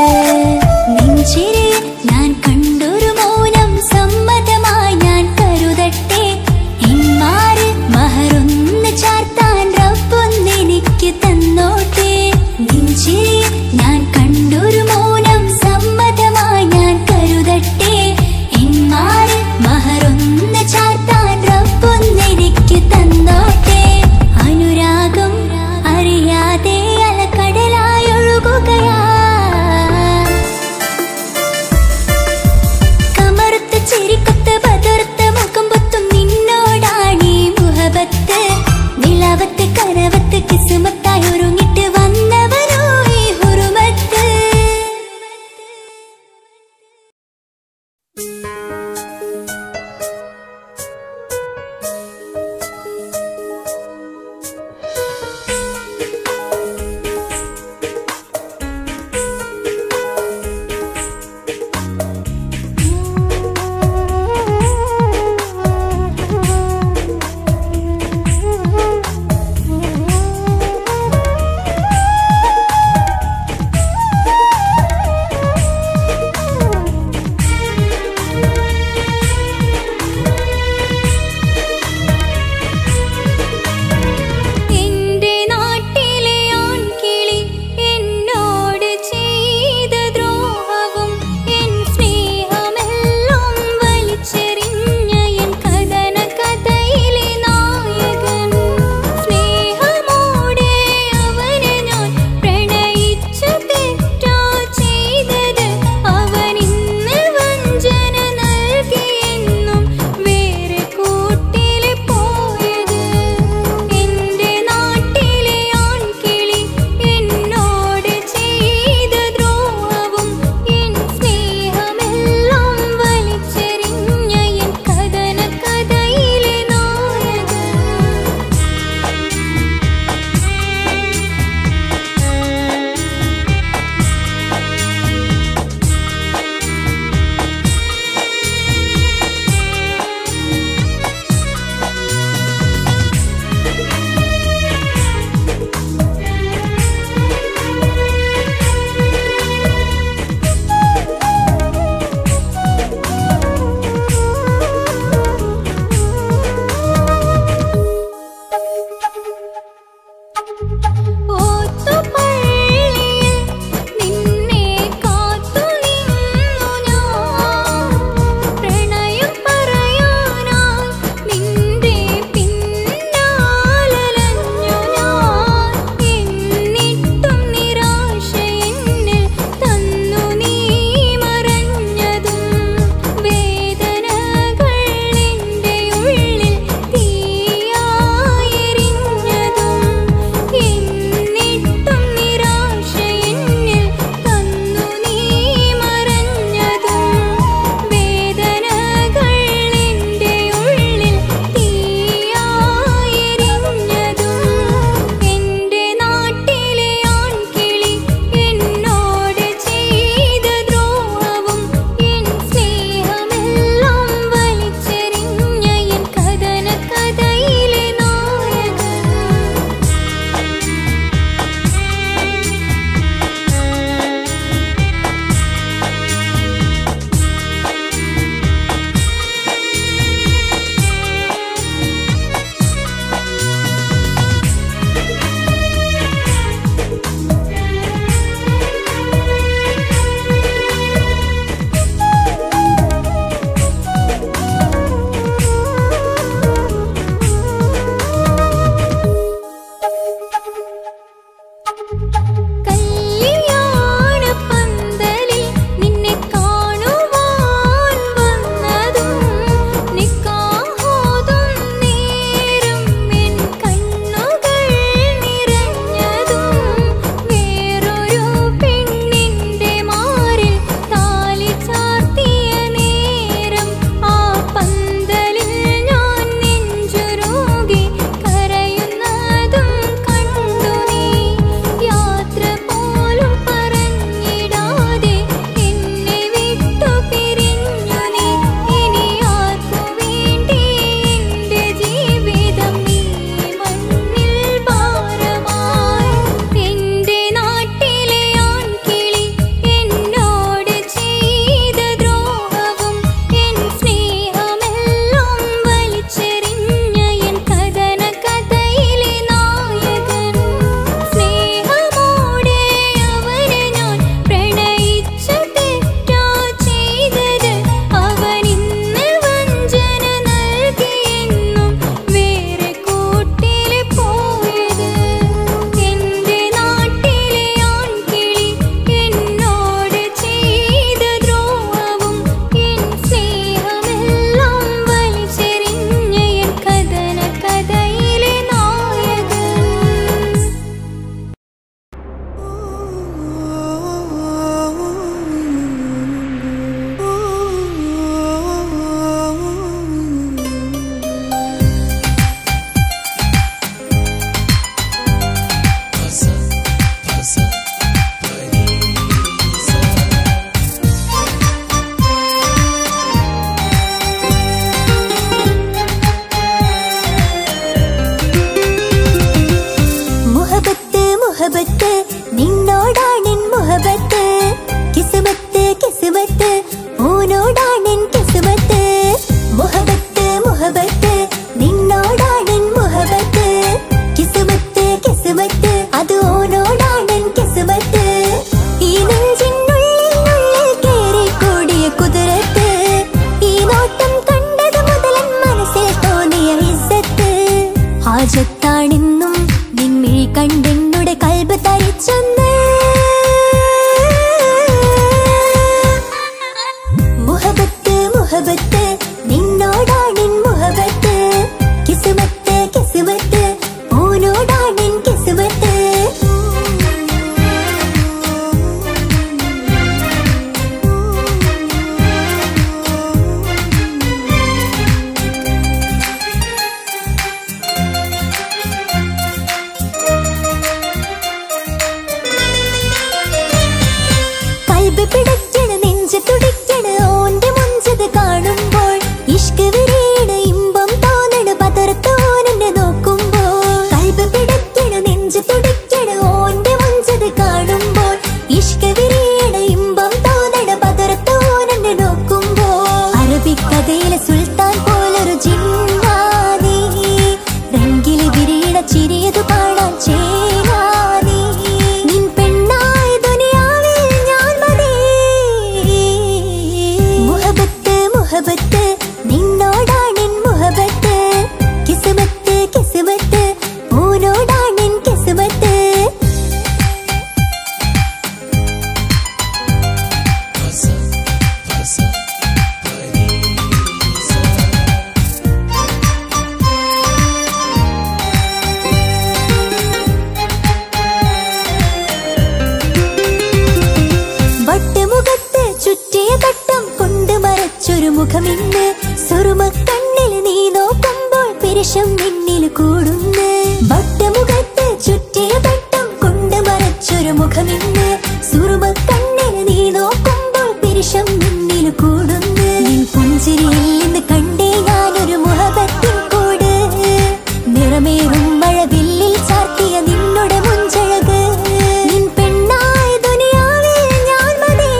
മുഖമിന്ന് സുറുമ കണ്ണിൽ നീ നോക്കുമ്പോൾ പിരിശം നിന്നിൽ കൂടുന്ന് വട്ടമുഖത്ത് ചുറ്റിയ പട്ടം കൊണ്ട് മറച്ചൊരു മുഖമിന്ന് സുറുമ കണ്ണിൽ നീ നോക്കുമ്പോൾ പിരിശം നിന്നിൽ കൂടുന്ന് നിൻ പുഞ്ചിരിയിൽ നിന്ന് കണ്ടേ ഞാനൊരു മുഹബത്തിൻ കൂട് നിറമേറും മഴവില്ലിൽ ചാർത്തിയ നിന്നുടെ മുഞ്ചഴക് നിൻ പെണ്ണായ ദുനിയാവിൽ ഞാൻ മതി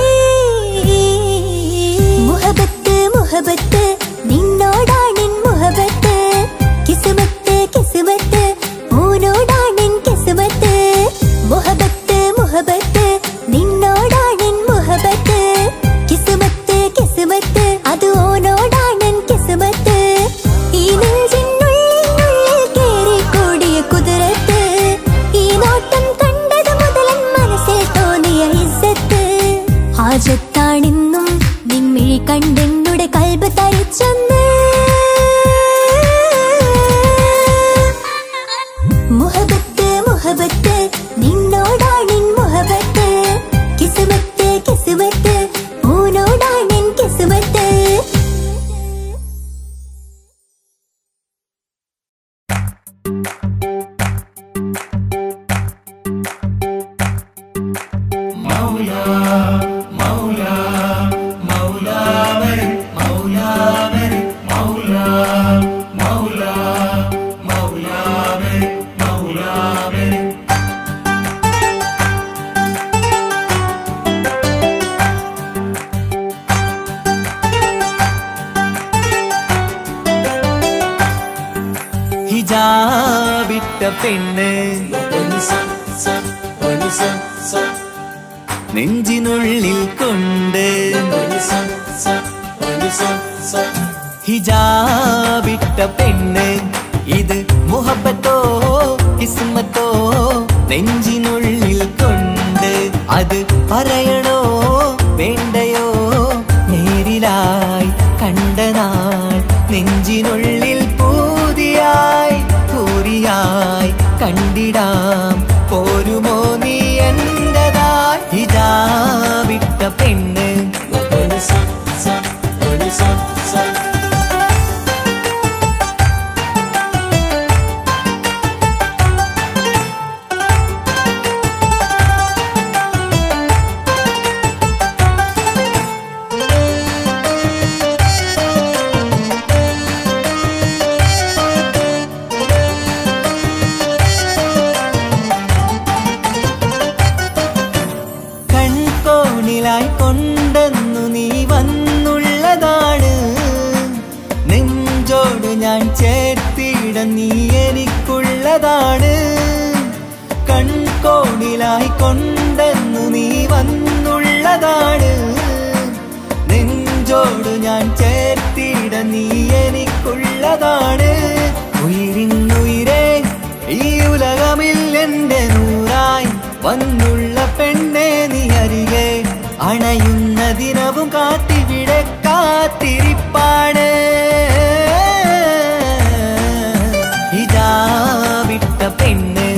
മുഹബത്ത് മുഹബത്ത് നിന്നോടാണിൻ മുഹബത്ത് കിസ്മത്ത് കിസ്മത്ത് ഓനോടാണിൻ കിസ്മത്ത് മുഹബത്ത് മുഹബത്ത് നിന്നോടാണിൻ മുഹബത്ത് കിസ്മത്ത് കിസ്മത്ത് അത് ഓനോടാണിൻ കിസ്മത്ത് ഈ നെഞ്ചിനുള്ളിനുള്ളിൽ കേറിക്കൂടിയ കുതിരത്ത് ഈ നോട്ടം കണ്ടത് മുതലൻ മനസ്സിൽ തോന്നിയ ഇസ്സത്ത് ഹാജത്താണെന്നും നിൻമിഴി കണ്ടെന്നുടെ കൽബ് തരിച്ചെന്ന് മുഹബത്ത് മുഹബത്ത് നിന്നോടാണിൻ മുഹബത്ത് കിസ്മത്ത് കിസ്മത്ത് ഓനോടാണിൻ കിസ്മത്ത് ഹിജാബിട്ട പെണ്ണ് നെഞ്ചിനുള്ളിൽ കൊണ്ട് ഹിജാബിട്ട പെണ്ണ് ഇത് മുഹബത്തോ കിസ്മത്തോ നെഞ്ചിനുള്ളിൽ കൊണ്ട് അത് പറയണോ വേണ്ടയോ നേരിലായി കണ്ട നാൾ നെഞ്ചിനുള്ളിൽ പൂതിയായി പൂരിയായി കണ്ടിടാം പോരുമോ നീ എന്റതായി ഇതാ വിട്ട പെണ്ണ് കൺകോണിലായി കൊണ്ടെന്നു നീ വന്നുള്ളതാണ് നെഞ്ചോട് ഞാൻ ചേർത്തിട നീ എനിക്കുള്ളതാണ് കൺകോണിലായി കൊണ്ടെന്നു നീ വന്നുള്ളതാണ് നെഞ്ചോട് ഞാൻ ചേർത്തിട നീ എനിക്കുള്ളതാണ് ഉയിരിന്നുയിരേ ഈ ഉലകമിൽ എന്റെ നൂറായി വന്നുള്ള പെണ്ണെ നീ അരികെ അണയുന്ന ദിനവും കാത്തിവിടെ കാത്തിരിപ്പാണ് ഇതാ വിട്ട പെണ്ണ്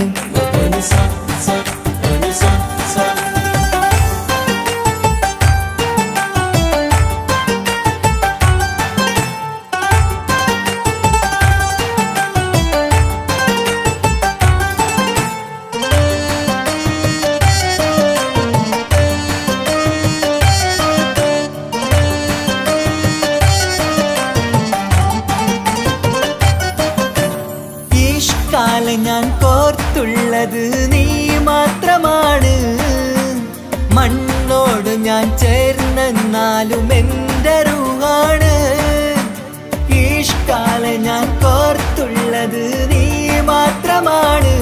ഈഷ്കാലം ഞാൻ കോർത്തുള്ളത് നീ മാത്രമാണ് മണ്ണോട് ഞാൻ ചേർന്നെന്നാലും എന്റെ റൂഹാണ് ഈഷ്കാലം ഞാൻ കോർത്തുള്ളത് നീ മാത്രമാണ്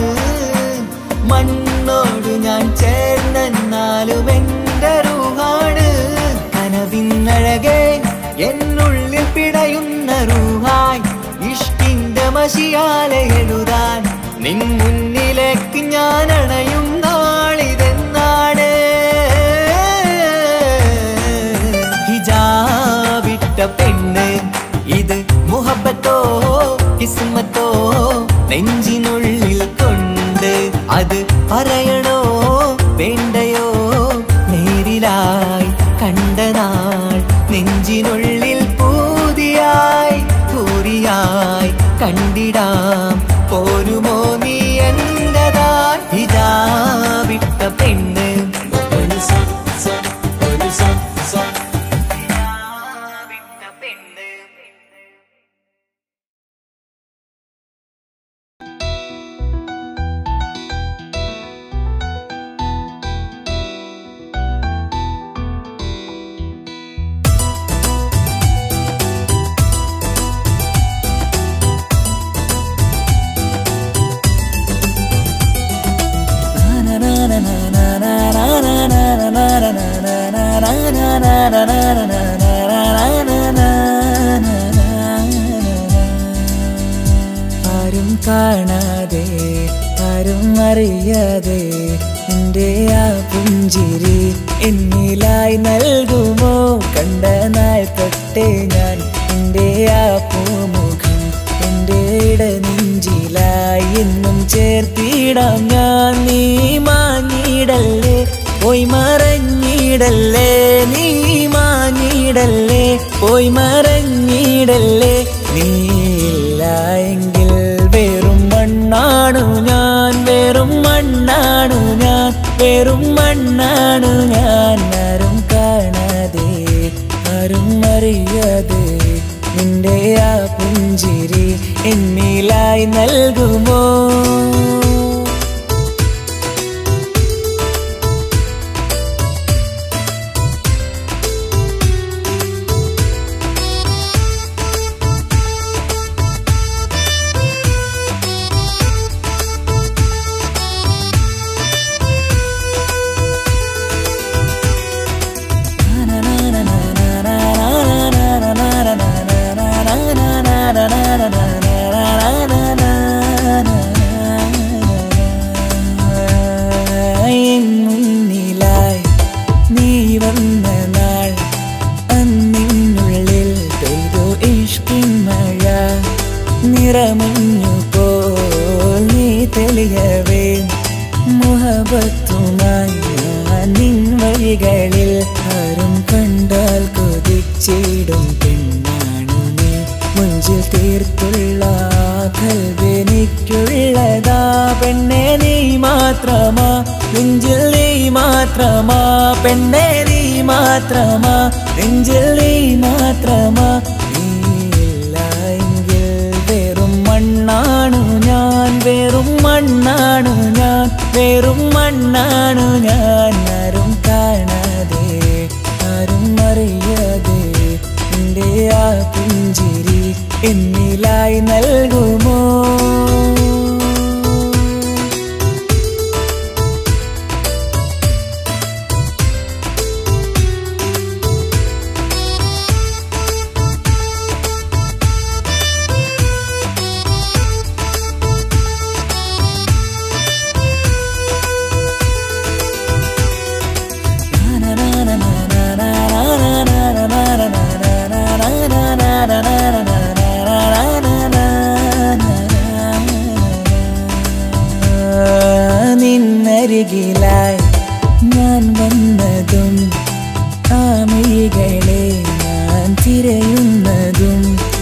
മണ്ണോട് ഞാൻ ചേർന്നെന്നാലും എന്റെ റൂഹാണ് കനവിന്നഴകെ എന്നുള്ളിൽ പിടയുന്ന റൂഹായി ഇഷ്കിന്റെ മഷിയാലെ എഴുതാൻ നിൻ മുന്നിലേക്ക് ഞാൻ അണയും നാളിതെന്നാണ് ഹിജാബിട്ട പെണ്ണ് ഇത് മുഹബത്തോ കിസ്മത്തോ നെഞ്ചിനുള്ളിൽ കൊണ്ട് അത് പറയണോ വേണ്ടയോ നേരിലായി കണ്ട നാൾ നെഞ്ചിനുള്ളിൽ പൂ നീയായി കണ്ടിടാം പോരുമോ നീ എന്റതായി ഇതാ വിട്ട പെണ്ണ് ആരും കാണാതെ ആരും അറിയാതെ എൻ്റെ ആ പുഞ്ചിരി എന്നിലായി നൽകുമോ കണ്ട നാൾ തൊട്ടേ ഞാൻ എൻ്റെ ആ പൂമുഖം എൻ്റെ ഇടനെഞ്ചിലായി എന്നും ചേർത്തിടാം ഞാൻ നീ മാഞ്ഞിടല്ലേ പോയി മറഞ്ഞിടല്ലേ നീ മാഞ്ഞിടല്ലേ പോയി മറഞ്ഞിടല്ലേ നീ ഇല്ല എങ്കിൽ വെറും മണ്ണാണു ഞാൻ വെറും മണ്ണാണു ഞാൻ വെറും മണ്ണാണു ഞാൻ ആരും കാണാതെ ആരും അറിയാതെ നിന്റെ ആ പുഞ്ചിരി എന്നിലായി നൽകുമോ എൻ മുന്നിലായി നീ വന്ന നാൾ അന്നിനുള്ളിൽ പെയ്തു ഇഷ്കിൻ മഴ നിറമഞ്ഞു പോൽ നീ തെളിയവേ മുഹബത്തുമായി ഞാൻ നിൻ വഴികളിൽ ആരും കണ്ടാൽ കൊതിച്ചിടും പെണ്ണാണു നീ മുഞ്ചിൽ തീർത്തുള്ള കൽവെനിക്കുള്ളതാ പെണ്ണെ നീ മാത്രമാ നെഞ്ചിൽ നീ മാത്രമാ പെണ്ണെ നീ മാത്രമാ നെഞ്ചിൽ നീ മാത്രമാ നീയില്ല എങ്കിൽ വെറും മണ്ണാണു ഞാൻ വെറും മണ്ണാണു ഞാൻ വെറും മണ്ണാണു ഞാൻ ആരും കാണാതെ ആരും അറിയാതെ എൻ്റെ ആ പുഞ്ചിരി എന്നിലായി നൽകുമോ നിന്നരികിലായി ഞാൻ വന്നതും ആമികളെ ഞാൻ തിരയുന്നതും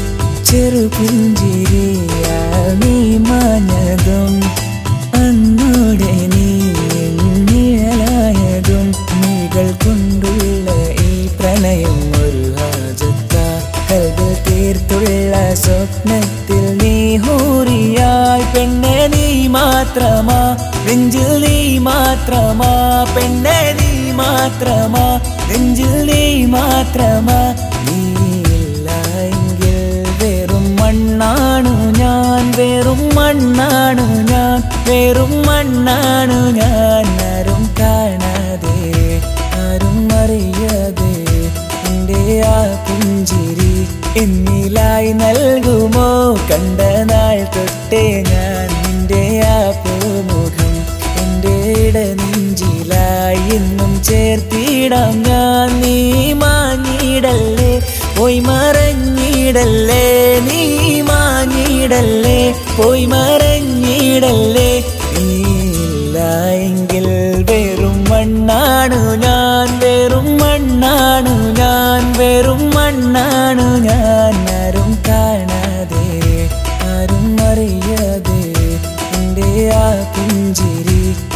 ചെറുപുഞ്ചിരിയാൽ നീ മാഞ്ഞതും അന്നോടെ നീ നിഴലായതും നീകൾ കൊണ്ടുള്ള ഈ പ്രണയം ഒരു ഹാജത്ത കൽബിൽ തീർത്തുള്ള സ്വപ്നത്തിൽ നീ ഹൂറിയായി പെണ്ണെ നീ മാത്രമാ നെഞ്ചിൽ നീ മാത്രമാ പെണ്ണെ നീ മാത്രമാ നെഞ്ചിൽ നീ മാത്രമാ നീയില്ല എങ്കിൽ വെറും മണ്ണാണു ഞാൻ വെറും മണ്ണാണു ഞാൻ വെറും മണ്ണാണു ഞാൻ ആരും കാണാതെ ആരും അറിയാതെ എൻ്റെ ആ പുഞ്ചിരി എന്നിലായി നൽകുമോ കണ്ട നാൾ തൊട്ടേ ഞാൻ നിന്റെ ആ പൂമുഖം എൻ്റെ ഇടനെഞ്ചിലായി എന്നും ചേർത്തിടാം ഞാൻ നീ മാഞ്ഞിടല്ലേ പോയി മറഞ്ഞിടല്ലേ നീ മാഞ്ഞിടല്ലേ പോയി മറഞ്ഞിടല്ലേ നീയില്ല എങ്കിൽ വെറും മണ്ണാണു ഞാൻ വെറും മണ്ണാണു ഞാൻ വെറും മണ്ണാണു ഞാൻ ആരും കാണാതെ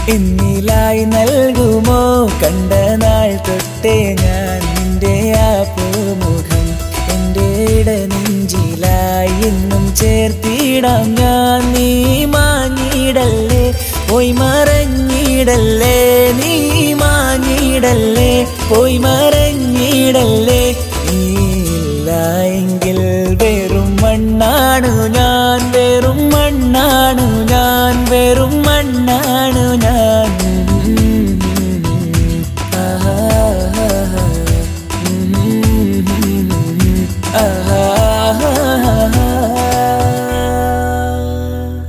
എന്നിലായി നൽകുമോ കണ്ട നാൾ തൊട്ടേ ഞാൻ നിന്റെ ആ പൂമുഖം എൻ്റെ ഇടനെഞ്ചിലായി എന്നും ചേർത്തിടാം ഞാൻ നീ മാഞ്ഞിടല്ലേ പോയി മറഞ്ഞിടല്ലേ നീ മാഞ്ഞിടല്ലേ പോയി മറഞ്ഞിടല്ലേ നീയില്ല എങ്കിൽ വെറും മണ്ണാണു ഞാൻ വെറും മണ്ണാണു ഞാൻ വെറും മണ്ണാണു ഞാൻ ആഹാ ആഹാ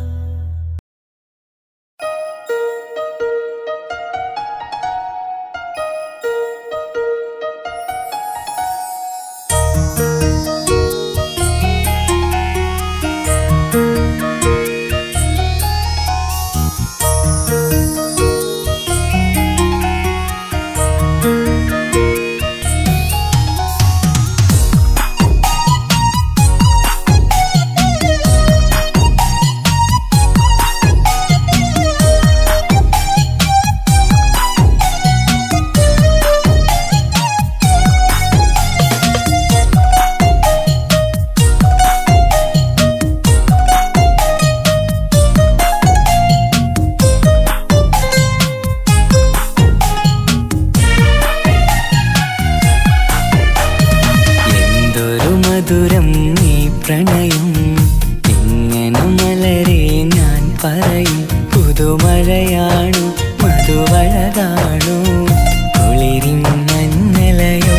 എന്തൊരു മധുരം നീ പ്രണയം ഇങ്ങനെ മലരെ ഞാൻ പറയും പുതുമഴയാണു മധുവഴകാണു കുളിരിൻ മഞ്ഞലയോ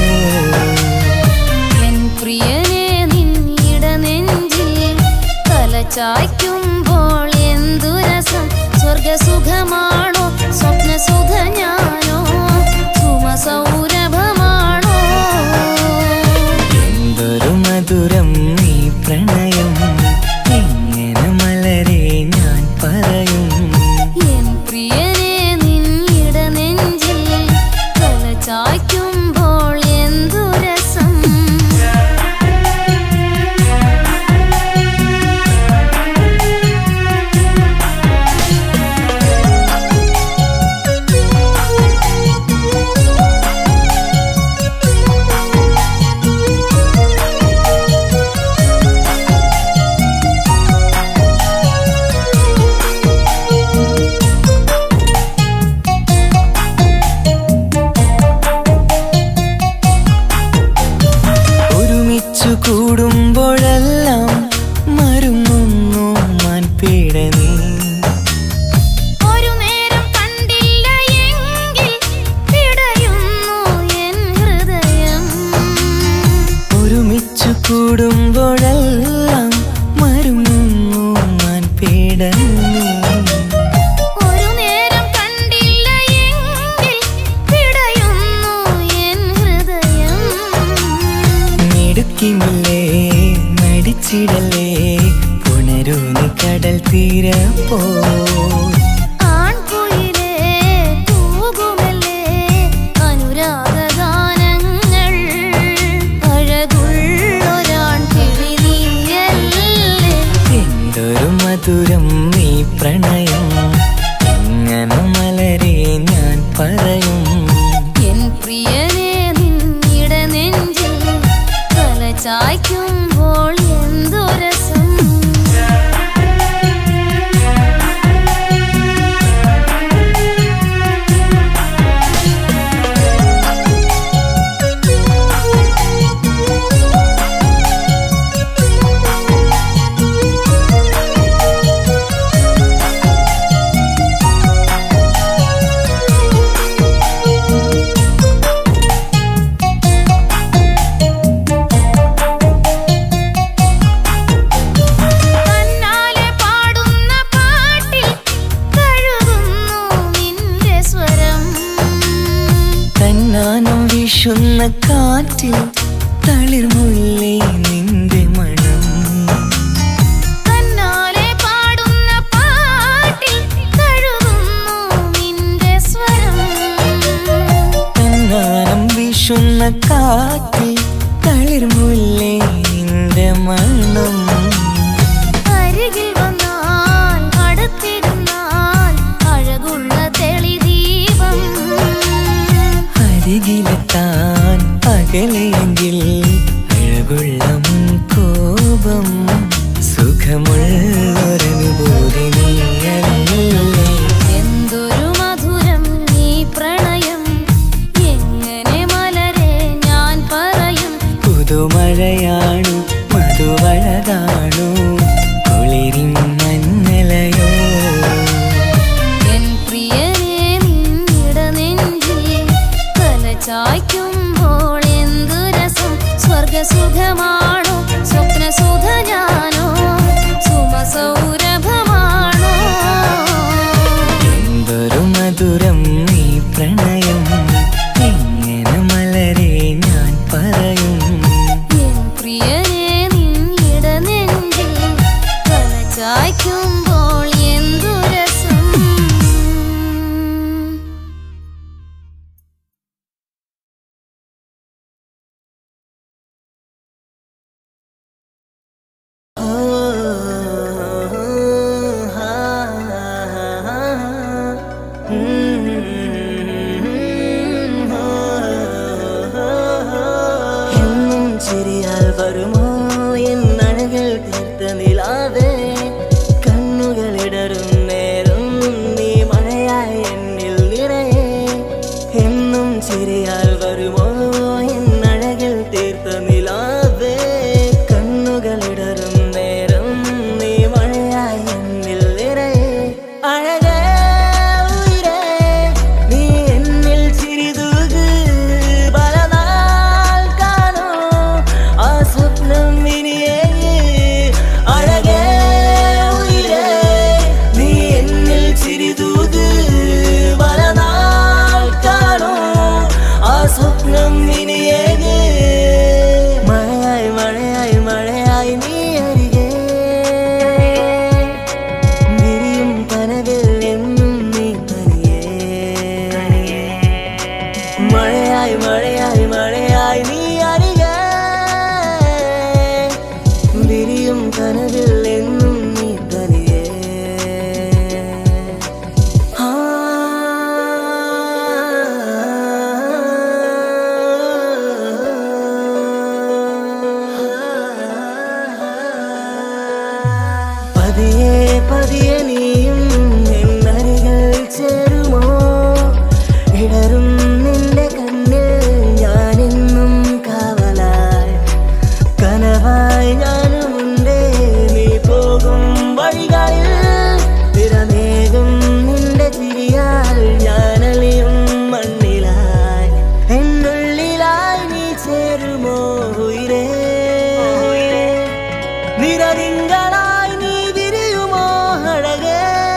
എൻ പ്രിയനെ നിന്നിട നെഞ്ചിൽ തലചായ്ക്കുമ്പോൾ എന്തു രസം സ്വർഗസുഖമാണോ സ്വപ്നസുഖ ഞാനോ സുമസൗരഭമാണോ എന്തൊരു മധുരം നീ പ്രണയം ഇങ്ങനെ മലരെ ഞാൻ പറയും എൻ പ്രിയനെ നിന്നിട നെഞ്ചിൽ തലചായ്ക്കുമ്പോൾ എന്തു രസം ഒരുമിച്ചു കൂടുമ്പോഴെല്ലാം മരുങ്ങുന്നു മാൻപീട നീ ഒരു നേരം കണ്ടില്ല എങ്കിൽ പിടയുന്നു എൻ ഹൃദയം ഒരുമിച്ചു കൂടുമ്പോഴെല്ലാം മരുങ്ങുന്നു മാൻപീട നീ ഒരു നേരം കണ്ടില്ല എങ്കിൽ പിടയുന്നു എൻ ഹൃദയം മിടുക്കിമില്ലേ മടിച്ചിടല്ലേ പുണരൂ നീ കടൽ തീര പോ ആൺകുയിലേ കൂകുമല്ലേ അനുരാഗഗാനങ്ങൾ അഴകുള്ളൊരാൺ കിളി നീയല്ലേ എന്തൊരു മധുരം നീ പ്രണയം ഇങ്ങനെ മലരെ ഞാൻ പറയും എൻ പ്രിയനെ നിന്നിട നെഞ്ചിൽ തലചായ്ക്കുമ്പോൾ എന്തു രസം തന്നാലെ പാടുന്ന പാട്ടിൽ കഴുകുന്നു നിന്റെ സ്വരം തന്നാനം വീശുന്ന കാറ്റിൽ തളിർമുല്ലേ നിന്റെ മണം തന്നാലെ പാടുന്ന പാട്ടിൽ കഴുകുന്നു നിന്റെ സ്വരം തന്നാനം വീശുന്ന കാറ്റിൽ തളിർമുല്ലേ നിന്റെ മണം അരികിൽ വന്നാൽ അടുത്തിരുന്നാൽ അഴകുള്ള തിള സുഖമുള്ളൊരനുഭൂതി നീയല്ലേ എന്തൊരു മധുരം ഈ പ്രണയം എങ്ങനെ മലരെ ഞാൻ പറയും പുതുമഴയാണു മധുവഴകാണു കുളിരിൻ മഞ്ഞലയോ എൻ പ്രിയനെ നിന്നിട നെഞ്ചിൽ തല ചായ്ക്കുമ്പോൾ എന്തു രസം സ്വർഗസുഖമാണോ സ്വപ്നസുഖ ഞാനോ സുമസൗരഭമാണോ എന്തൊരു മധുരം ഈ പ്രണയം എങ്ങനെ മലരെ ഞാൻ പറയും എൻ പ്രിയനെ നിന്നിട നെഞ്ചിൽ തല ചായ്ക്കുമ്പോൾ എന്തു രസം എന്നും ചിരിയാൽ വരുമോ എൻ അഴകൾ തീർത്ത നിലാവേ കണ്ണുകളിടറും നേരം നീ മഴയായി എന്നിൽ നിറയെ എന്നും ചിരിയാൽ വരുമോ എൻ അഴകൾ തീർത്ത നിലാവേ കണ്ണുകളിടറും നേരം നീ മഴയായി എന്നിൽ നിറയെ അഴകേ ഉയിരേ, നീ എന്നിൽ ചിരിതൂക് പലനാൾ കാണൂ ആ സ്വപ്നം ഇനിയേ അഴകേ ഉയിരേ, നീ എന്നിൽ ചിരിതൂക് പലനാൾ കാണൂ ആ സ്വപ്നം ഇനിയേ മഴയായി മഴയായി മഴയായി നീ അരികേ വിരിയും കനവിൽ എന്നും നീ തനിയേ മഴയായി മഴയായി മഴയായി നീ അരികെ വിരിയും കനവിൽ എന്നും നീ തനിയേ ആ പതിയെ പതിയെ നീയും എന്നരികൾ ചേരുമോ ഇടറും നിന്റെ കണ്ണിൽ ഞാനെന്നും കാവലായി കനവായി ഞാനുമുണ്ടേ നീ പോകും വഴികളിൽ തിരമേകും നിന്റെ ചിരിയാൽ ഞാനലിയും മണ്ണിലായി എന്നുള്ളിലായി നീ ചേരുമോ ഉയരേ നിരതിങ്കളായി നീ വിരിയുമോ അഴകേ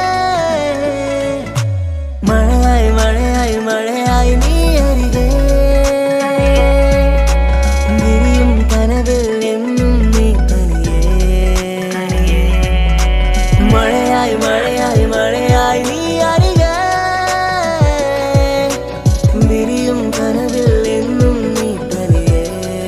മഴയായി മഴയായി മഴയായി നീ അരികേ വിരിയും കനവിൽ എന്നും നീ തനിയേ മഴയായി മഴയായി മഴയായി നീ അരികേ വിരിയും കനവിൽ എന്നും നീ തനിയേ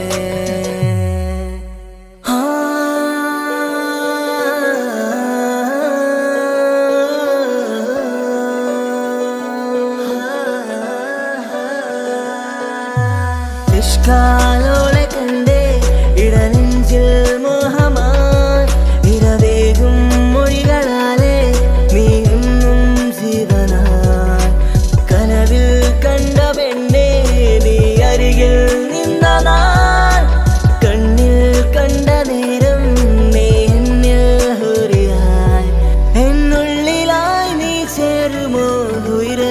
നിഷ്കാലോളെ കണ്ടേ ഇടനെഞ്ചിൽ മോഹമായി ഇരവേകും മൊഴികളാലേ നീ എന്നും ജീവനായി കനവിൽ കണ്ട പെണ്ണേ നീ അരികിൽ നിന്ന നാൾ കണ്ണിൽ കണ്ട നേരം നീ എന്നിൽ ഹുരിയായി എന്നുള്ളിലായി നീ ചേരുമോ ഉയരേ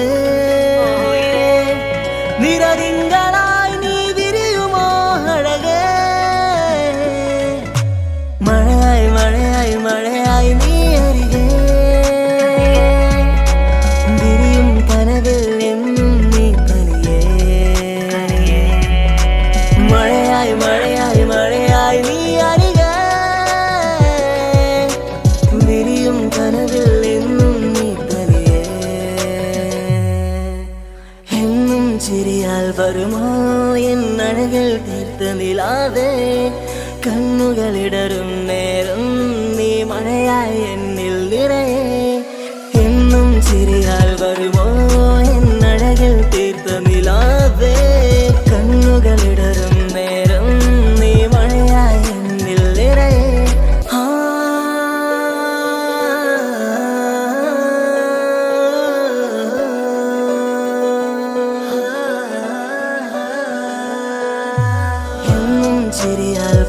നിരതിങ്കളായി നീ വിരിയുമോ അഴകേ മഴയായി മഴയായി മഴയായി നീ അരികേ വിരിയും കനവിൽ എന്നും നീ തനിയേ മഴയായി മഴയായി മഴയായി നീ അരികേ വിരിയും കനവിൽ എന്നും നീ തനിയേ എന്നും ചിരിയാൽ വരുമോ എന്നഴകൾ തീർത്ത നിലാവേ കണ്ണുകളിടറും നേരം നീ മഴയായി എന്നിൽ നിറയെ എന്നും ചിരിയാൽ വരുമോ എന്നഴകൾ തീർത്ത നിലാവേ കണ്ണുകളിടറും നേരം നീ മഴയായി എന്നിൽ നിറയെ ആ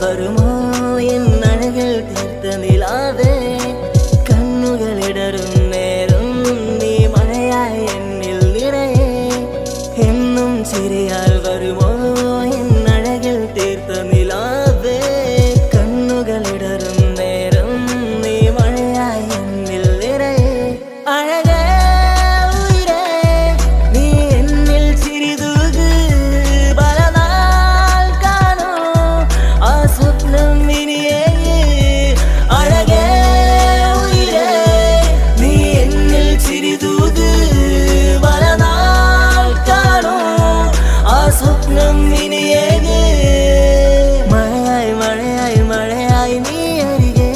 വരുമോ എൻ അഴകൾ തീർത്ത നിലാവേ കണ്ണുകളിടറും നേരം നീ മഴയായി എന്നിൽ നിറയെ എന്നും ചിരിയാൽ വരുമോ എൻ അഴകൾ തീർത്ത നിലാവേ കണ്ണുകളിടറും നേരം നീ മഴയായി എന്നിൽ നിറയെ അഴകേ ഉയിരേ, നീ എന്നിൽ ചിരിതൂക് പലനാൾ കാണൂ ആ സ്വപ്നം ഇനിയേ അഴകേ ഉയിരേ, നീ എന്നിൽ ചിരിതൂക് പലനാൾ കാണൂ ആ സ്വപ്നം ഇനിയേ മഴയായി മഴയായി മഴയായി നീ അരികെ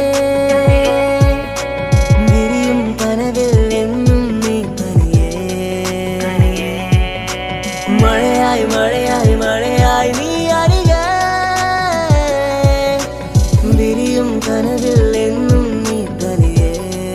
വിരിയും കനവിൽ എന്നും നീ തനിയേ മഴയായി മഴയായി മഴയായി നീ അരികെ വിരിയും കനവിൽ എന്നും നീ തനിയേ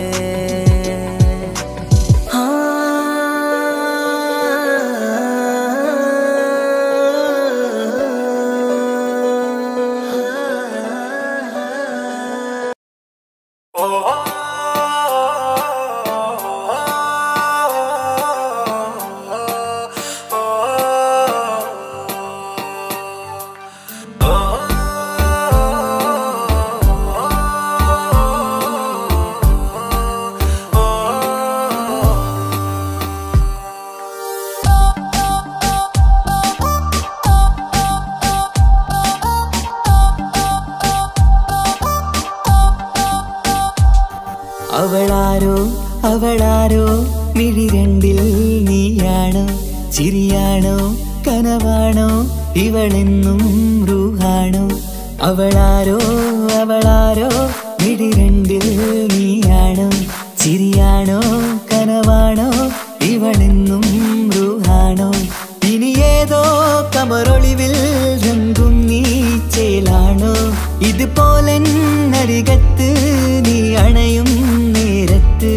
അവളാരോ അവളാരോ മിഴി രണ്ടിൽ നീയാണോ ചിരിയാണോ കനവാണോ ഇവളെന്നും റൂഹാണോ അവളാരോ അവളാരോ മിഴി രണ്ടിൽ നീയാണോ ചിരിയാണോ കനവാണോ ഇവളെന്നും റൂഹാണോ ഇനി ഏതോ കമറൊളിവിൽ രംഗും നീ ചേലാണോ ഇതുപോലെ നരികത്ത് നീ അണയും നേരത്ത്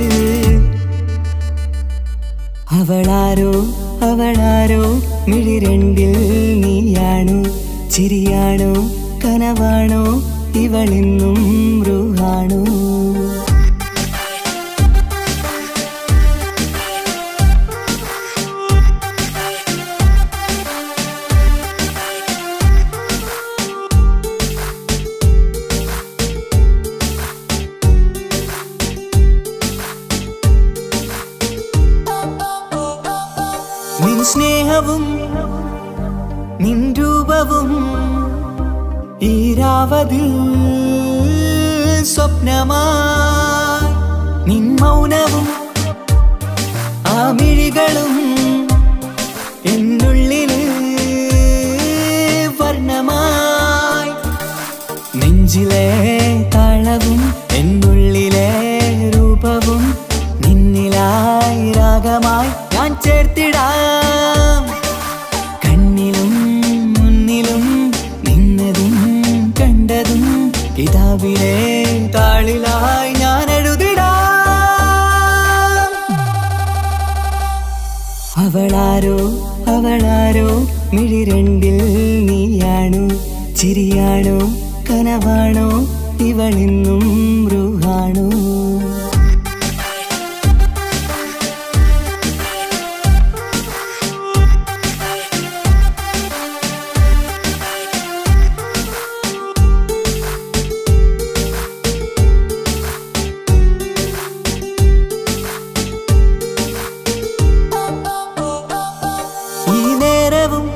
അവളാരോ അവളാരോ മിഴി രണ്ടിൽ നീയാണോ ചിരിയാണോ കനവാണോ ഇവളെന്നും റൂഹാണോ നിൻ സ്നേഹവും നിൻ രൂപവും ഈരാവതിൽ സ്വപ്നമായി നിൻ മൗനവും ആ മിഴികളും എന്നുള്ളില് വർണ്ണമായി നെഞ്ചിലെ താളവും എന്നുള്ളിലെ രൂപവും നിന്നിലായി രാഗമായി ഞാൻ ചേർത്തിടാം കണ്ണിലും മുന്നിലും നിന്നതും കണ്ടതും കിതാബിലെ താളിലായി ഞാൻ എഴുതിടാം അവളാരോ അവളാരോ മിഴി രണ്ടിൽ നീയാണോ ചിരിയാണോ കനവാണോ ഇവളിന്നും റൂഹാണോ ഈ നേരവും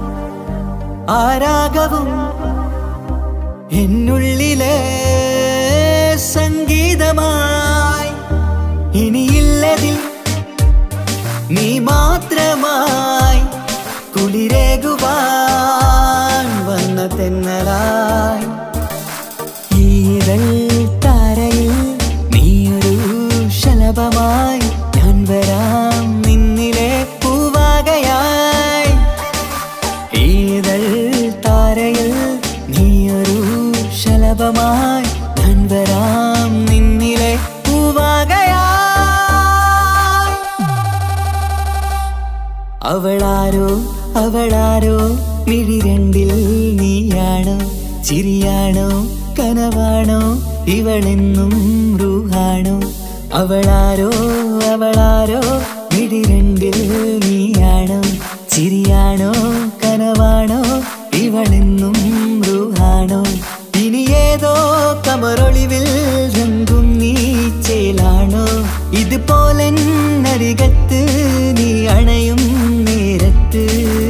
ആരാഗവും എന്നുള്ളിലെ സംഗീതമായി ഇനിയില്ലതിൽ നീ മാത്രമായി കുളിരേകുവാൻ വന്ന തെന്നലായി ഈതൾ താരയിൽ നീയൊരു ശലഭമായി ഞാൻ വരാം നിന്നിലെ പൂവാകയായി ഈതൾ താരയിൽ നീയൊരു ശലഭമായി ഞാൻ വരാം നിന്നിലെ പൂവാകയായി അവളാരോ അവളാരോ മിഴി രണ്ടിൽ നീയാണോ ചിരിയാണോ കനവാണോ ഇവളെന്നും റൂഹാണോ അവളാരോ അവളാരോ മിടിരണ്ടിൽ നീയാണോ ചിരിയാണോ കനവാണോ ഇവളെന്നും റൂഹാണോ ഇനി ഏതോ കമറൊളിവിൽ രംഗും നീ ചേലാണോ ഇതുപോലെ നരികത്ത് നീ അണയും നേരത്ത്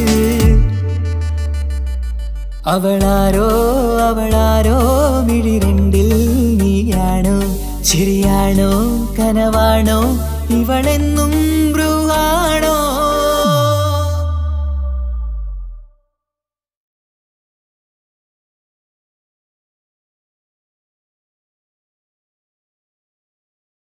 അവളാരോ അവളാരോ മിഴിരണ്ടിൽ നീയാണോ ശരിയാണോ കനവാണോ ഇവളെന്നും ബ്രുവാണോ